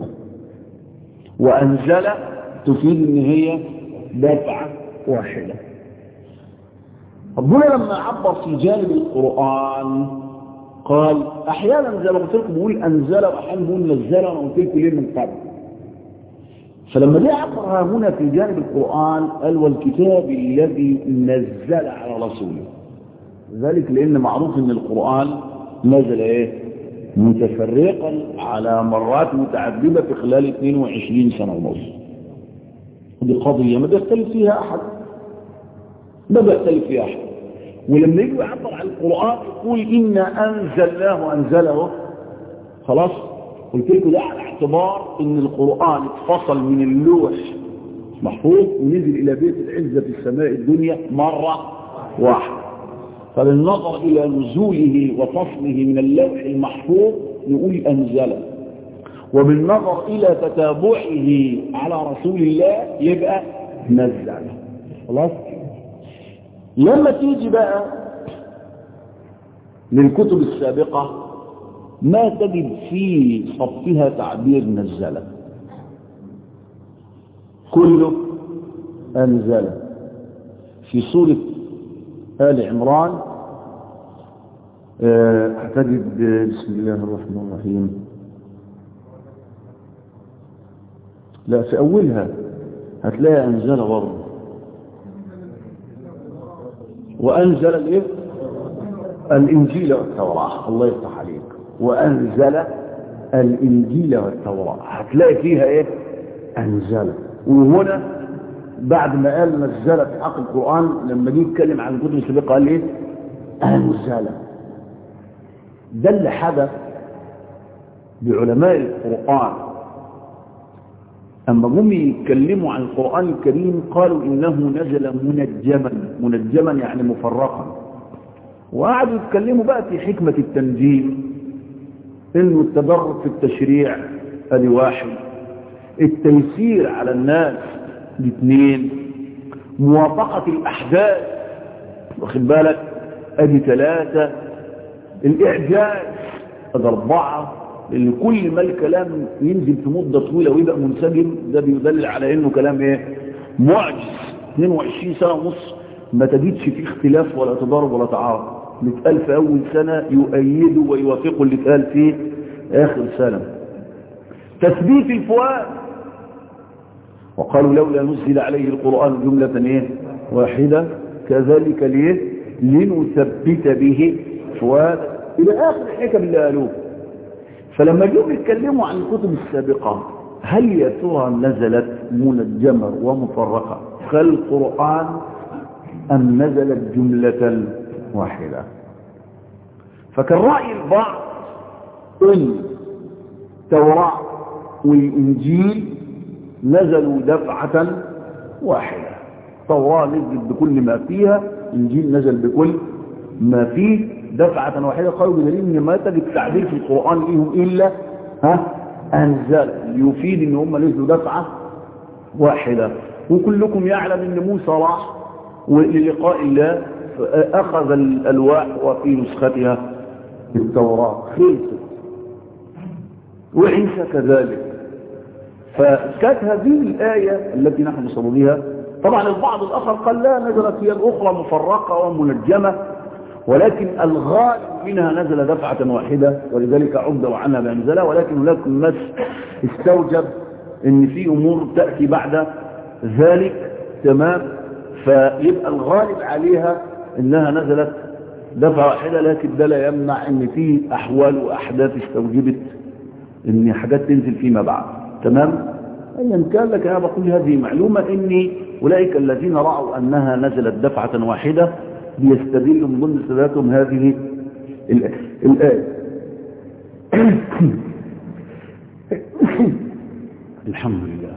وانزل تفيد ان هي دفعة واحدة ربنا لما عبر في جانب القرآن قال احيانا زي ما قلت لكم بقول انزل واحيانا بقول نزل وانا قلت لكم ليه من قبل فلما جاء عبرها هنا في جانب القرآن قال والكتاب الذي نزل على رسوله ذلك لان معروف ان القرآن نزل ايه متفرقا على مرات متعددة في خلال 22 سنة ونص دي قضية ما بيختلف فيها أحد ما بيختلف فيها أحد ولما يجي يعبر عن القرآن يقول إنا أنزلناه أنزله خلاص قلت لكم ده على اعتبار إن القرآن اتفصل من اللوح محفوظ ونزل إلى بيت العزة في السماء الدنيا مرة واحدة فبالنظر إلى نزوله وفصله من اللوح المحفوظ نقول أنزله وبالنظر إلى تتابعه على رسول الله يبقى نزله خلاص لما تيجي بقى للكتب السابقة ما تجد في صفها تعبير نزل كله أنزل في سورة آل عمران هتجد بسم الله الرحمن الرحيم لا في أولها هتلاقي أنزل برضه وأنزل الإيه؟ الإنجيل والتوراة الله يفتح عليك وأنزل الإنجيل والتوراة هتلاقي فيها إيه أنزل وهنا بعد ما قال نزل في حق القرآن لما جه يتكلم عن الكتب السابقة قال إيه أنزل ده اللي حدث بعلماء القرآن أما هم يتكلموا عن القرآن الكريم قالوا إنه نزل منجما منجما يعني مفرقا وقعدوا يتكلموا بقى في حكمة التنزيل إنه التدرج في التشريع ادي واحد التيسير على الناس الاثنين موافقة الأحداث واخد بالك ادي ثلاثة الإعجاز ادي أربعة لأن كل ما الكلام ينزل في مدة طويلة ويبقى منسجم ده بيدلل على إنه كلام إيه معجز 22 سنة ونص ما تجدش فيه اختلاف ولا تضارب ولا تعارض اللي اتقال في أول سنة يؤيده ويوافقه اللي اتقال في آخر سنة تثبيت الفؤاد وقالوا لولا نزل عليه القرآن جملة إيه واحدة كذلك ليه لنثبت به فؤاد إلى آخر الحكم اللي قالوه فلما جم يتكلموا عن الكتب السابقة هل يا ترى نزلت منجمة ومفرقة كالقرآن أم نزلت جملة واحدة فكان رأي البعض أن التوراة والإنجيل نزلوا دفعة واحدة التوراة نزلت بكل ما فيها الإنجيل نزل بكل ما فيه دفعة واحدة قالوا بدليل ان ما تجد تعديل في القرآن ليهم إلا ها أنزل يفيد ان هم نزلوا دفعة واحدة وكلكم يعلم ان موسى راح وللقاء الله أخذ الألواح وفي نسختها التوراة خلصت وعيسى كذلك فكانت هذه الآية التي نحن نصددها طبعا البعض الآخر قال لا نزلت هي الأخرى مفرقة ومنجمة ولكن الغالب منها نزل دفعة واحدة ولذلك عبدوا عنها بأنزلها ولكن هناك مس استوجب ان في امور تأتي بعد ذلك تمام فيبقى الغالب عليها انها نزلت دفعة واحدة لكن ده لا يمنع ان في احوال واحداث استوجبت ان حاجات تنزل فيما بعد تمام ايا كان لك انا بقول هذه معلومة اني اولئك الذين رأوا انها نزلت دفعة واحدة ليستدلوا من ضمن استدلالاتهم هذه الآية الحمد لله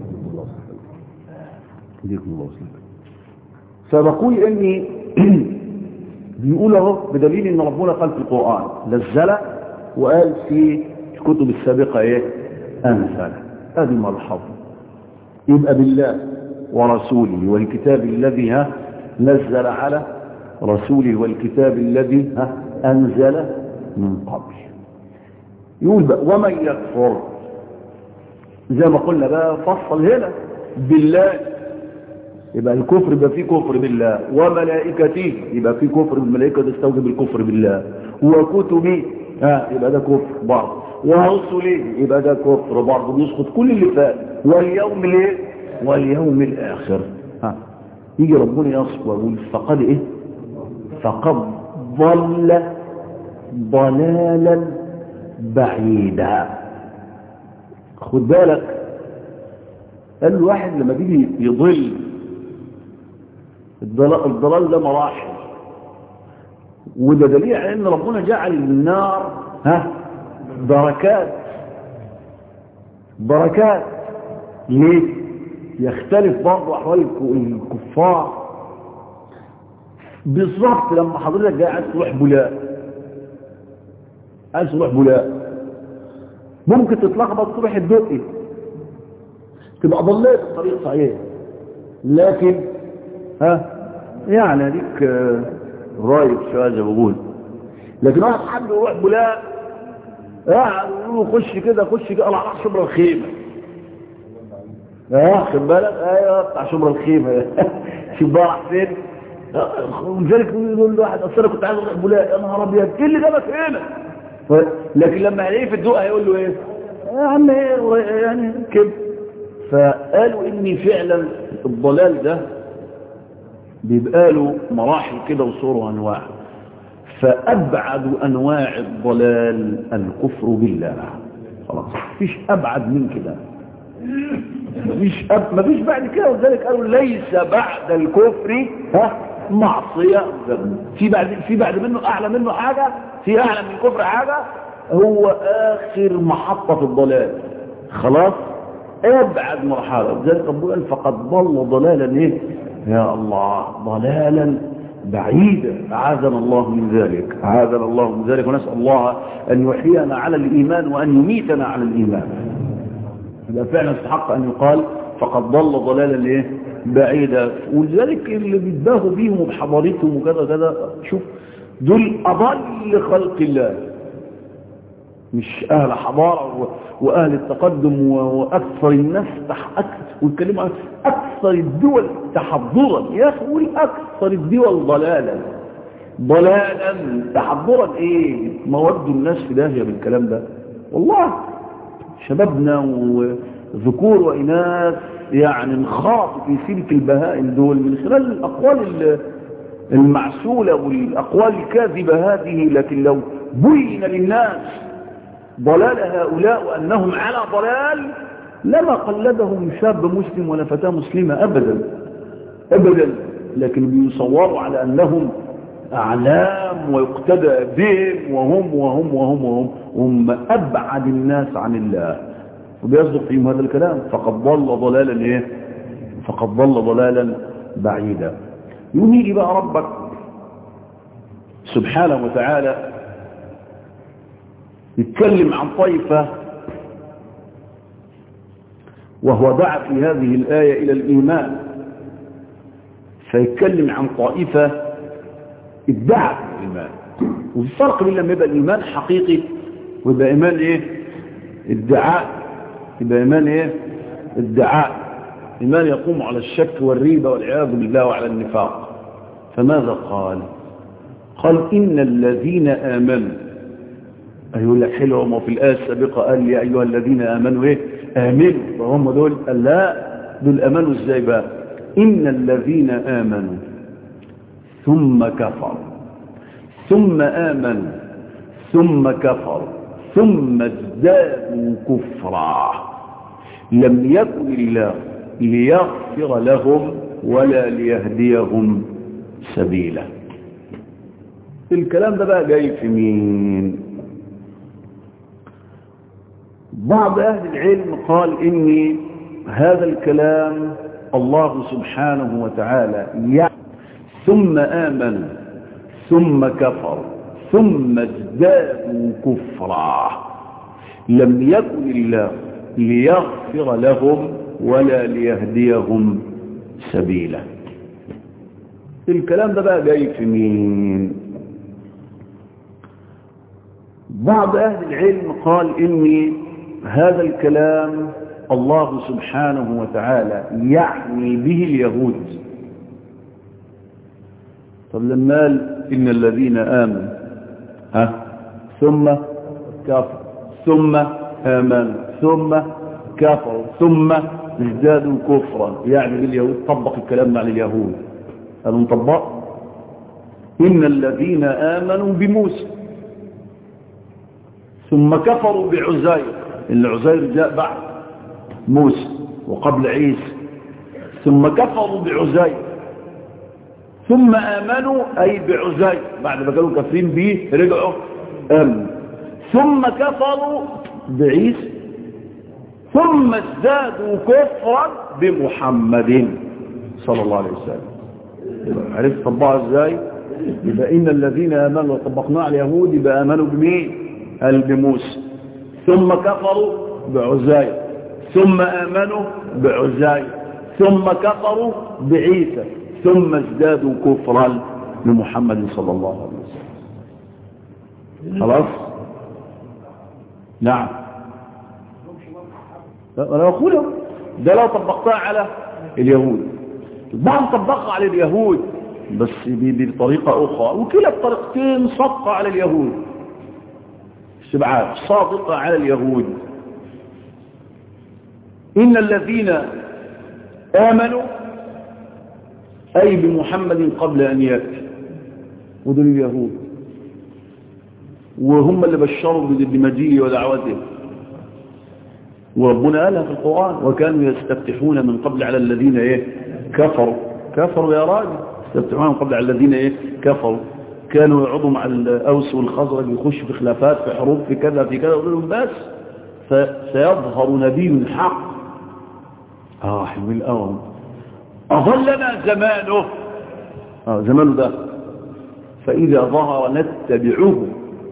ديكم الله وسلم فبقول اني بيقول اهو بدليل ان ربنا قال في القرآن نزل وقال في الكتب السابقة ايه انزل هذه ملحظة يبقى بالله ورسوله والكتاب الذي ها نزل على رسوله والكتاب الذي ها أنزل من قبل يقول بقى ومن يكفر زي ما قلنا بقى فصل هنا بالله يبقى الكفر يبقى فيه كفر بالله وملائكته يبقى فيه كفر بالملائكة تستوجب الكفر بالله وكتبه ها يبقى ده كفر برضه ورسله يبقى ده كفر برضه بيسقط كل اللي فات واليوم الايه واليوم الاخر ها يجي ربنا يصف ويقول فقد ايه فقد ضل ضلالا بعيدا خد بالك قال الواحد لما بيجي يضل الضلال, الضلال ده مراحل وده دليل على ان ربنا جعل النار ها بركات بركات ليه يختلف برضه احوال الكفار بالظبط لما حضرتك جاي عايز تروح بولاق عايز تروح بولاق ممكن تتلخبط تروح الدقي تبقى ضليت الطريق صحيح لكن ها يعني اديك رايب شويه زي ما بقول لكن واحد حب يروح بلاء قاعد يقول له خش كده خش كده راح راح شبر الخيمه اه خد بالك ايوه بتاع شبر الخيمه شوف بقى راح فين ولذلك يقول له واحد اصل انا كنت عايز اروح بلاء يا نهار ابيض ايه اللي جابك هنا لكن لما هلاقيه في الدوق هيقول له ايه يا عم ايه يعني كده فقالوا ان فعلا الضلال ده بيبقى له مراحل كده وصور وانواع فابعد انواع الضلال الكفر بالله خلاص مفيش ابعد من كده مفيش أب... مفيش بعد كده ولذلك قالوا ليس بعد الكفر ها معصيه في بعد في بعد منه اعلى منه حاجه في اعلى من الكفر حاجه هو اخر محطه في الضلال خلاص ابعد مرحله ذلك ربنا قال فقد ضل ضلالا ايه يا الله ضلالا بعيدا اعاذنا الله من ذلك اعاذنا الله من ذلك ونسال الله ان يحيينا على الايمان وان يميتنا على الايمان يبقى فعلا استحق ان يقال فقد ضل ضلالا ايه بعيدا ولذلك اللي بيتباهوا بيهم وبحضارتهم وكذا كذا شوف دول اضل خلق الله مش اهل حضاره واهل التقدم واكثر الناس ويتكلموا عن اكثر الدول تحضرا يا اخي اكثر الدول ضلالا ضلالا تحضرا ايه مود الناس في داهيه بالكلام ده والله شبابنا وذكور واناث يعني انخاط في سلك البهائم دول من خلال الاقوال المعسوله والاقوال الكاذبه هذه لكن لو بين للناس ضلال هؤلاء وأنهم على ضلال لما قلدهم شاب مسلم ولا فتاة مسلمة أبدا أبدا لكن بيصوروا على أنهم أعلام ويقتدى بهم وهم وهم وهم وهم هم أبعد الناس عن الله وبيصدق فيهم هذا الكلام فقد ضل ضلالا إيه فقد ضل ضلالا بعيدا يجي بقى ربك سبحانه وتعالى يتكلم عن طائفة وهو دعا في هذه الآية إلى الإيمان فيتكلم عن طائفة ادعت الإيمان والفرق بين لما يبقى الإيمان حقيقي ويبقى إيمان إيه ادعاء يبقى إيمان إيه ادعاء إيمان يقوم على الشك والريبة والعياذ بالله وعلى النفاق فماذا قال قال إن الذين آمنوا يقول لك حلو ما في الآية السابقة قال يا أيها الذين آمنوا إيه آمنوا فهم دول قال لا دول آمنوا إزاي بقى إن الذين آمنوا ثم كفروا ثم آمنوا ثم كفروا ثم ازدادوا كفرا لم يكن الله ليغفر لهم ولا ليهديهم سبيلا الكلام ده بقى جاي في مين بعض أهل العلم قال إن هذا الكلام الله سبحانه وتعالى يعني ثم آمنوا ثم كفروا ثم ازدادوا كفرا لم يكن الله ليغفر لهم ولا ليهديهم سبيلا الكلام ده بقى جاي في مين بعض أهل العلم قال إن هذا الكلام الله سبحانه وتعالى يعني به اليهود طب لما قال إن الذين آمنوا ها ثم كفر ثم آمنوا ثم كفروا ثم ازدادوا كفرا يعني باليهود طبق الكلام على اليهود قالوا نطبق إن الذين آمنوا بموسى ثم كفروا بعزير اللي عزير جاء بعد موسى وقبل عيسى ثم كفروا بعزير ثم آمنوا أي بعزير بعد ما كانوا كافرين به رجعوا آمنوا ثم كفروا بعيسى ثم ازدادوا كفرا بمحمد صلى الله عليه وسلم عرفت طبقها ازاي يبقى ان الذين امنوا وطبقناه على اليهود يبقى امنوا بمين قال بموسى ثم كفروا بعزير ثم امنوا بعزير ثم كفروا بعيسى ثم ازدادوا كفرا بمحمد صلى الله عليه وسلم خلاص نعم انا اقول ده لو طبقتها على اليهود البعض طبقها على اليهود بس بطريقة أخرى وكلا الطريقتين صدقة على اليهود سبعات صادقة على اليهود إن الذين آمنوا أي بمحمد قبل أن يأتي ودول اليهود وهم اللي بشروا بمجيئه ودعوته وربنا قالها في القرآن وكانوا يستفتحون من قبل على الذين ايه كفروا كفروا يا راجل يستفتحون من قبل على الذين ايه كفروا كانوا يعضوا مع الأوس والخزرج يخش في خلافات في حروب في كذا في كذا يقول لهم بس سيظهر نبي حق اه حلو الأول أظلنا زمانه آه زمانه ده فإذا ظهر نتبعه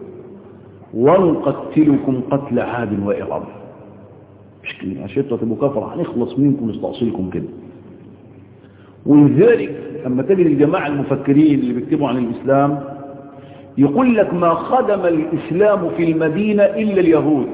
ونقتلكم قتل عاد وإرم مش كده عشان تبقوا كفر هنخلص منكم نستأصلكم كده ولذلك أما تجد الجماعة المفكرين اللي بيكتبوا عن الإسلام يقول لك ما خدم الإسلام في المدينة إلا اليهود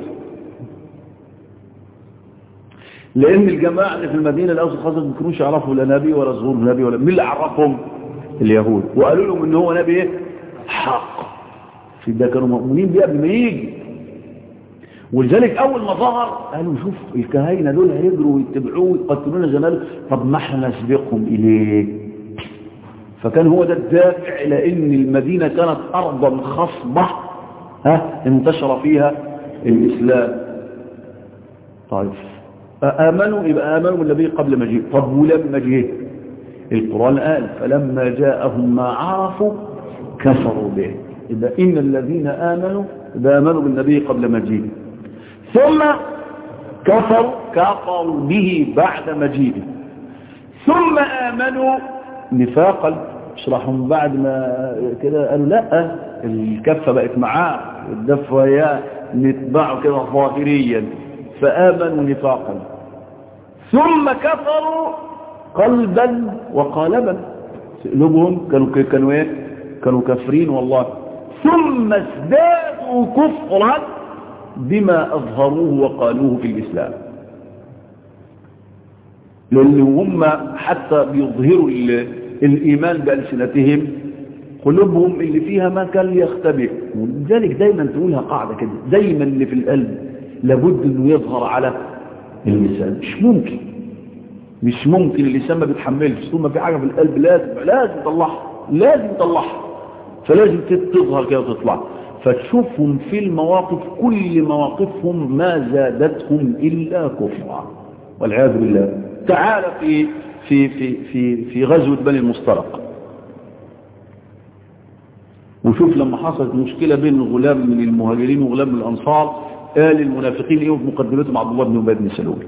لأن الجماعة اللي في المدينة الأوس الخاصة ما كانوش يعرفوا لا نبي ولا ظهور نبي ولا مين اللي عرفهم اليهود وقالوا لهم ان هو نبي حق في ده كانوا مؤمنين بيه قبل ما يجي ولذلك اول ما ظهر قالوا شوف الكهاينه دول هيجروا ويتبعوه ويقتلونا زمان طب ما احنا نسبقهم اليه فكان هو ده الدافع الى ان المدينه كانت ارضا خصبه ها انتشر فيها الاسلام طيب امنوا يبقى امنوا بالنبي قبل مجيء طب ولما جه القرآن قال فلما جاءهم ما عرفوا كفروا به إذا إن الذين آمنوا إذا آمنوا بالنبي قبل مجيئه ثم كفروا كفروا به بعد مجيئه ثم آمنوا نفاقا اشرحهم بعد ما كده قالوا لا الكفة بقت معاه والدفة وياه نتبعه كده ظاهريا فآمنوا نفاقا ثم كفروا قلبا وقالبا قلوبهم كانوا كانوا ايه كانوا كافرين والله ثم ازدادوا كفرا بما اظهروه وقالوه في الاسلام لان هم حتى بيظهروا الايمان بالسنتهم قلوبهم اللي فيها ما كان يختبئ ولذلك دايما تقولها قاعده كده دايما اللي في القلب لابد انه يظهر على اللسان مش ممكن مش ممكن اللسان ما بيتحملش طول ما في حاجه في القلب لازم لازم تطلعها لازم تطلعها فلازم تظهر كده وتطلع فتشوفهم في المواقف كل مواقفهم ما زادتهم الا كفرا والعياذ بالله تعال في في في في في غزوه بني المصطلق وشوف لما حصلت مشكله بين غلام من المهاجرين وغلام من الانصار قال المنافقين ايه في مقدمتهم عبد الله بن ابي بن سلول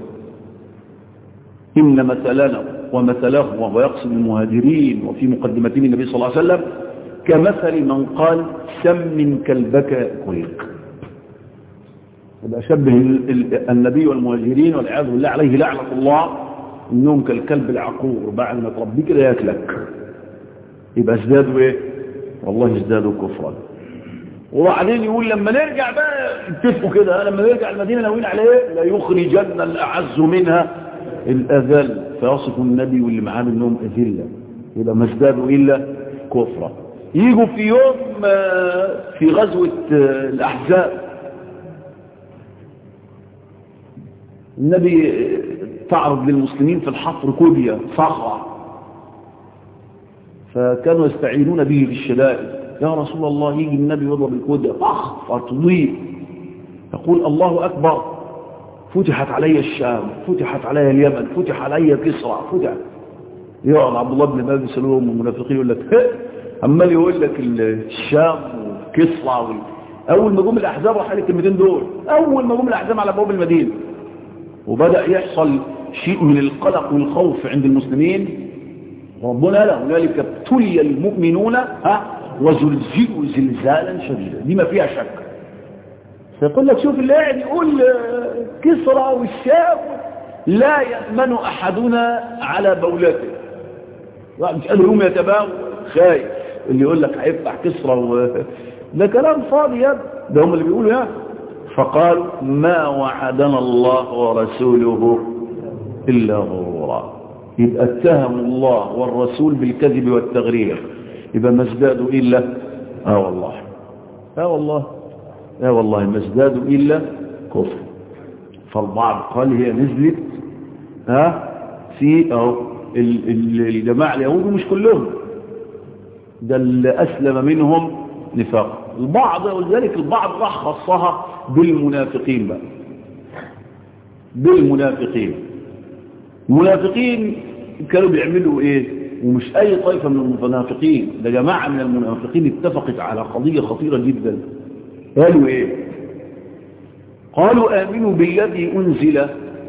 إن مثلنا ومثله وهو يقصد المهاجرين وفي مقدمتهم النبي صلى الله عليه وسلم كمثل من قال سم كلبك يأكلك يبقى شبه النبي والمهاجرين والعياذ بالله عليه لعنة الله انهم كالكلب العقور بعد ما تربيه كده ياكلك يبقى ازدادوا ايه والله ازدادوا كفرا وبعدين يقول لما نرجع بقى اتفقوا كده لما نرجع المدينه ناويين على ايه لا يخرجن الاعز منها الأذل فيصف النبي واللي معاه منهم أذلة يبقى ما ازدادوا إلا كفرة يجوا في يوم في غزوة الأحزاب النبي تعرض للمسلمين في الحفر كوديا صخرة فكانوا يستعينون به في الشدائد يا رسول الله يجي النبي يضرب الكوديا طخ فتضيء يقول الله أكبر فتحت علي الشام فتحت علي اليمن فتح علي كسرى فتح يقعد عبد الله بن ابي سلوم والمنافقين يقول لك عمال يقول لك الشام وكسرى وال... اول ما جم الاحزاب راح الكلمتين دول اول ما جم الاحزاب على ابواب المدينه وبدا يحصل شيء من القلق والخوف عند المسلمين ربنا لا هنالك ابتلي المؤمنون ها وزلزلوا زلزالا شديدا دي ما فيها شك فيقول لك شوف اللي قاعد يقول كسرى والشام لا يأمن أحدنا على بولته مش قادر يقوم يتباوى خايف اللي يقول لك هيفتح كسرى و... ده كلام فاضي يا ده هم اللي بيقولوا يعني فقالوا ما وعدنا الله ورسوله إلا غرورا يبقى اتهموا الله والرسول بالكذب والتغرير يبقى ما ازدادوا إلا اه والله اه والله اه والله ما ازدادوا إلا كفر فالبعض قال هي نزلت ها في اهو الجماعة اليهود مش كلهم ده اللي أسلم منهم نفاق البعض ولذلك البعض راح خصها بالمنافقين بقى بالمنافقين المنافقين كانوا بيعملوا ايه ومش اي طائفة من المنافقين ده جماعة من المنافقين اتفقت على قضية خطيرة جدا قالوا ايه قالوا امنوا بالذي انزل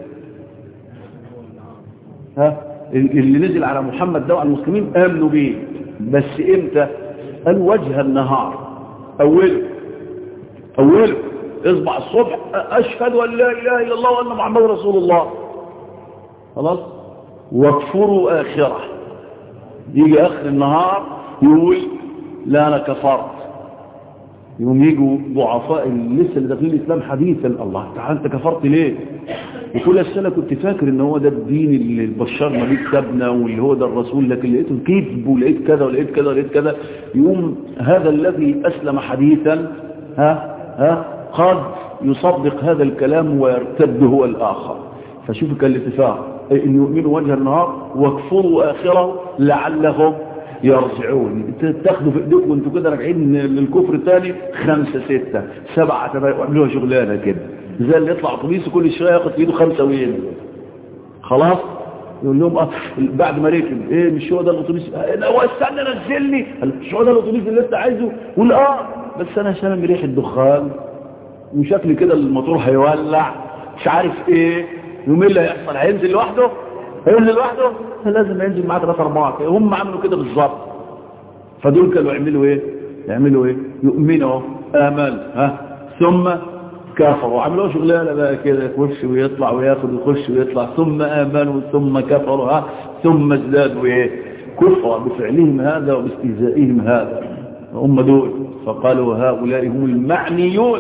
ها اللي نزل على محمد ده وعلى المسلمين امنوا به بس امتى قال وجه النهار اوله اوله اصبع الصبح اشهد ان لا اله الا الله وان محمد رسول الله خلاص واكفروا اخره يجي اخر النهار يقول لا انا كفرت يوم يجوا ضعفاء لسه اللي داخلين الاسلام حديثا الله تعالى انت كفرت ليه وكل السنه كنت فاكر ان هو ده الدين اللي بشرنا بيه كتابنا واللي هو ده الرسول لكن لقيته كذب ولقيت كذا ولقيت كذا ولقيت كذا يوم هذا الذي اسلم حديثا ها ها قد يصدق هذا الكلام ويرتد هو الاخر فشوف كان الاتفاق ان يؤمنوا وجه النهار واكفروا اخره لعلهم يرجعون تاخدوا في ايديكم وانتوا كده راجعين للكفر الثاني خمسة ستة سبعة تبقى واعملوها شغلانة كده زي اللي يطلع اتوبيس كل شوية ياخد في ايده خمسة وين خلاص يقول لهم اه بعد ما ركب ايه مش هو ده الاتوبيس اه هو استنى نزلني مش هو ده الاتوبيس اللي انت عايزه يقول اه بس انا شامم ريحه دخان وشكلي كده الموتور هيولع مش عارف ايه يوم اللي هيحصل هينزل لوحده هينزل لوحده لازم ينزل معاه ثلاثة أربعة هم عملوا كده بالظبط فدول كانوا يعملوا ايه يعملوا ايه يؤمنوا آمال ها ثم كفروا عملوا شغلانه بقى كده يخش ويطلع وياخد ويخش ويطلع ثم آمنوا ثم كفروا ها ثم ازدادوا ايه كفرا بفعلهم هذا وباستهزائهم هذا هم دول فقالوا هؤلاء هم المعنيون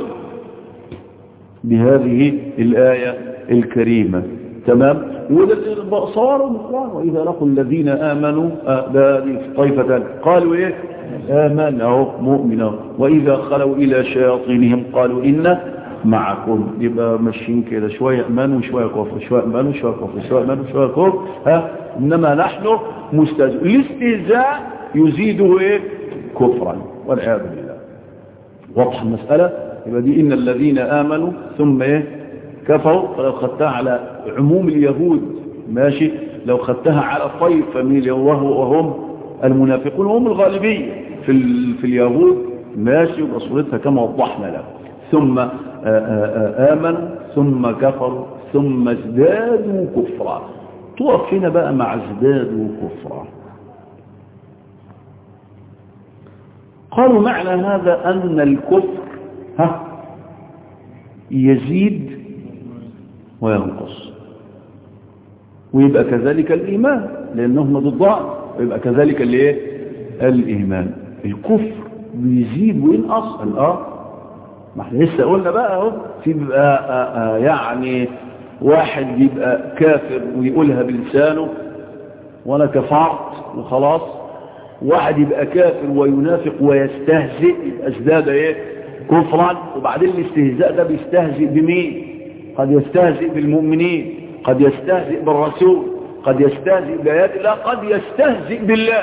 بهذه الآية الكريمة تمام وده صوروا الإخوان وإذا لقوا الذين آمنوا ده طيفة قالوا إيه آمنوا مؤمنا وإذا خلوا إلى شياطينهم قالوا إن معكم يبقى ماشيين كده شوية أمان وشوية كفر شوية أمان وشوية كفر شوية أمان وشوية كفر ها إنما نحن مستهزئ الاستهزاء يزيده إيه كفرا والعياذ بالله واضح المسألة يبقى دي إن الذين آمنوا ثم إيه كفروا فلو خدتها على عموم اليهود ماشي لو خدتها على طيفة من اليهود وهم المنافقون وهم الغالبية في, في اليهود ماشي وبصورتها كما وضحنا له ثم آمنوا ثم كفروا ثم ازدادوا كفرا تقف هنا بقى مع ازدادوا كفرا قالوا معنى هذا أن الكفر ها يزيد وينقص ويبقى كذلك الإيمان لأنهما ضدان ويبقى كذلك الايه الإيمان الكفر بيزيد وينقص اه ما احنا لسه قلنا بقى اهو في بيبقى يعني واحد بيبقى كافر ويقولها بلسانه وانا كفرت وخلاص واحد يبقى كافر وينافق ويستهزئ ازداد ايه كفرا وبعدين الاستهزاء ده بيستهزئ بمين قد يستهزئ بالمؤمنين قد يستهزئ بالرسول قد يستهزئ بآيات الله قد يستهزئ بالله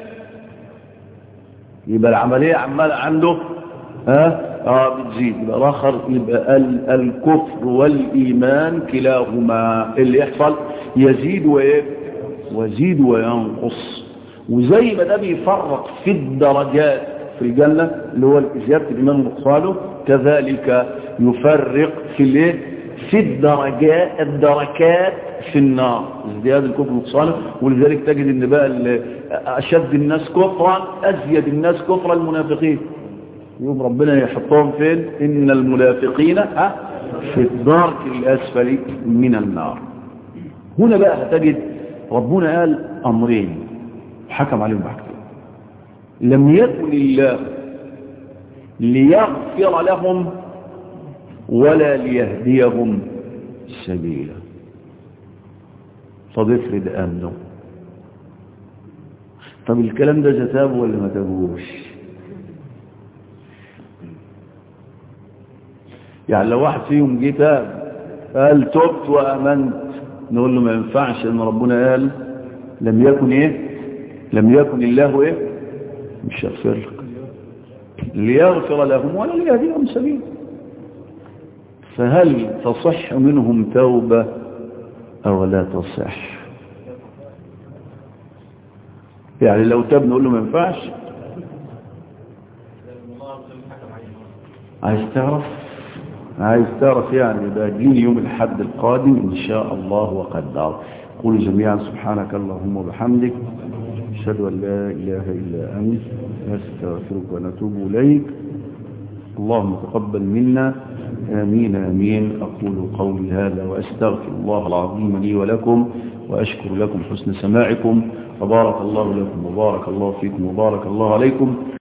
يبقى العملية عمال عنده ها اه بتزيد يبقى الاخر يبقى ال الكفر والايمان كلاهما اللي يحصل يزيد وايه ويزيد وينقص وزي ما ده بيفرق في الدرجات في الجنة اللي هو زيادة الإيمان ونقصانه كذلك يفرق في الايه في الدرجات الدركات في النار ازدياد الكفر ونقصانه ولذلك تجد ان بقى اشد الناس كفرا ازيد الناس كفرا المنافقين يوم ربنا يحطهم فين ان المنافقين ها في الدرك الاسفل من النار هنا بقى هتجد ربنا قال امرين حكم عليهم بحاجتين لم يكن الله ليغفر لهم ولا ليهديهم سبيلا طب افرض امنوا طب الكلام ده جتابه ولا ما تابوش يعني لو واحد فيهم جه تاب قال تبت وامنت نقول له ما ينفعش ان ربنا قال لم يكن ايه لم يكن الله ايه مش يغفر لك ليغفر لهم ولا ليهديهم سبيل فهل تصح منهم توبة او لا تصح يعني لو تاب نقول له ما ينفعش عايز تعرف عايز تعرف يعني ده جيني يوم الحد القادم إن شاء الله وقدر قولوا جميعا سبحانك اللهم وبحمدك أشهد أن لا إله إلا أنت نستغفرك ونتوب إليك اللهم تقبل منا آمين آمين أقول قولي هذا وأستغفر الله العظيم لي ولكم وأشكر لكم حسن سماعكم وبارك الله لكم وبارك الله فيكم وبارك الله عليكم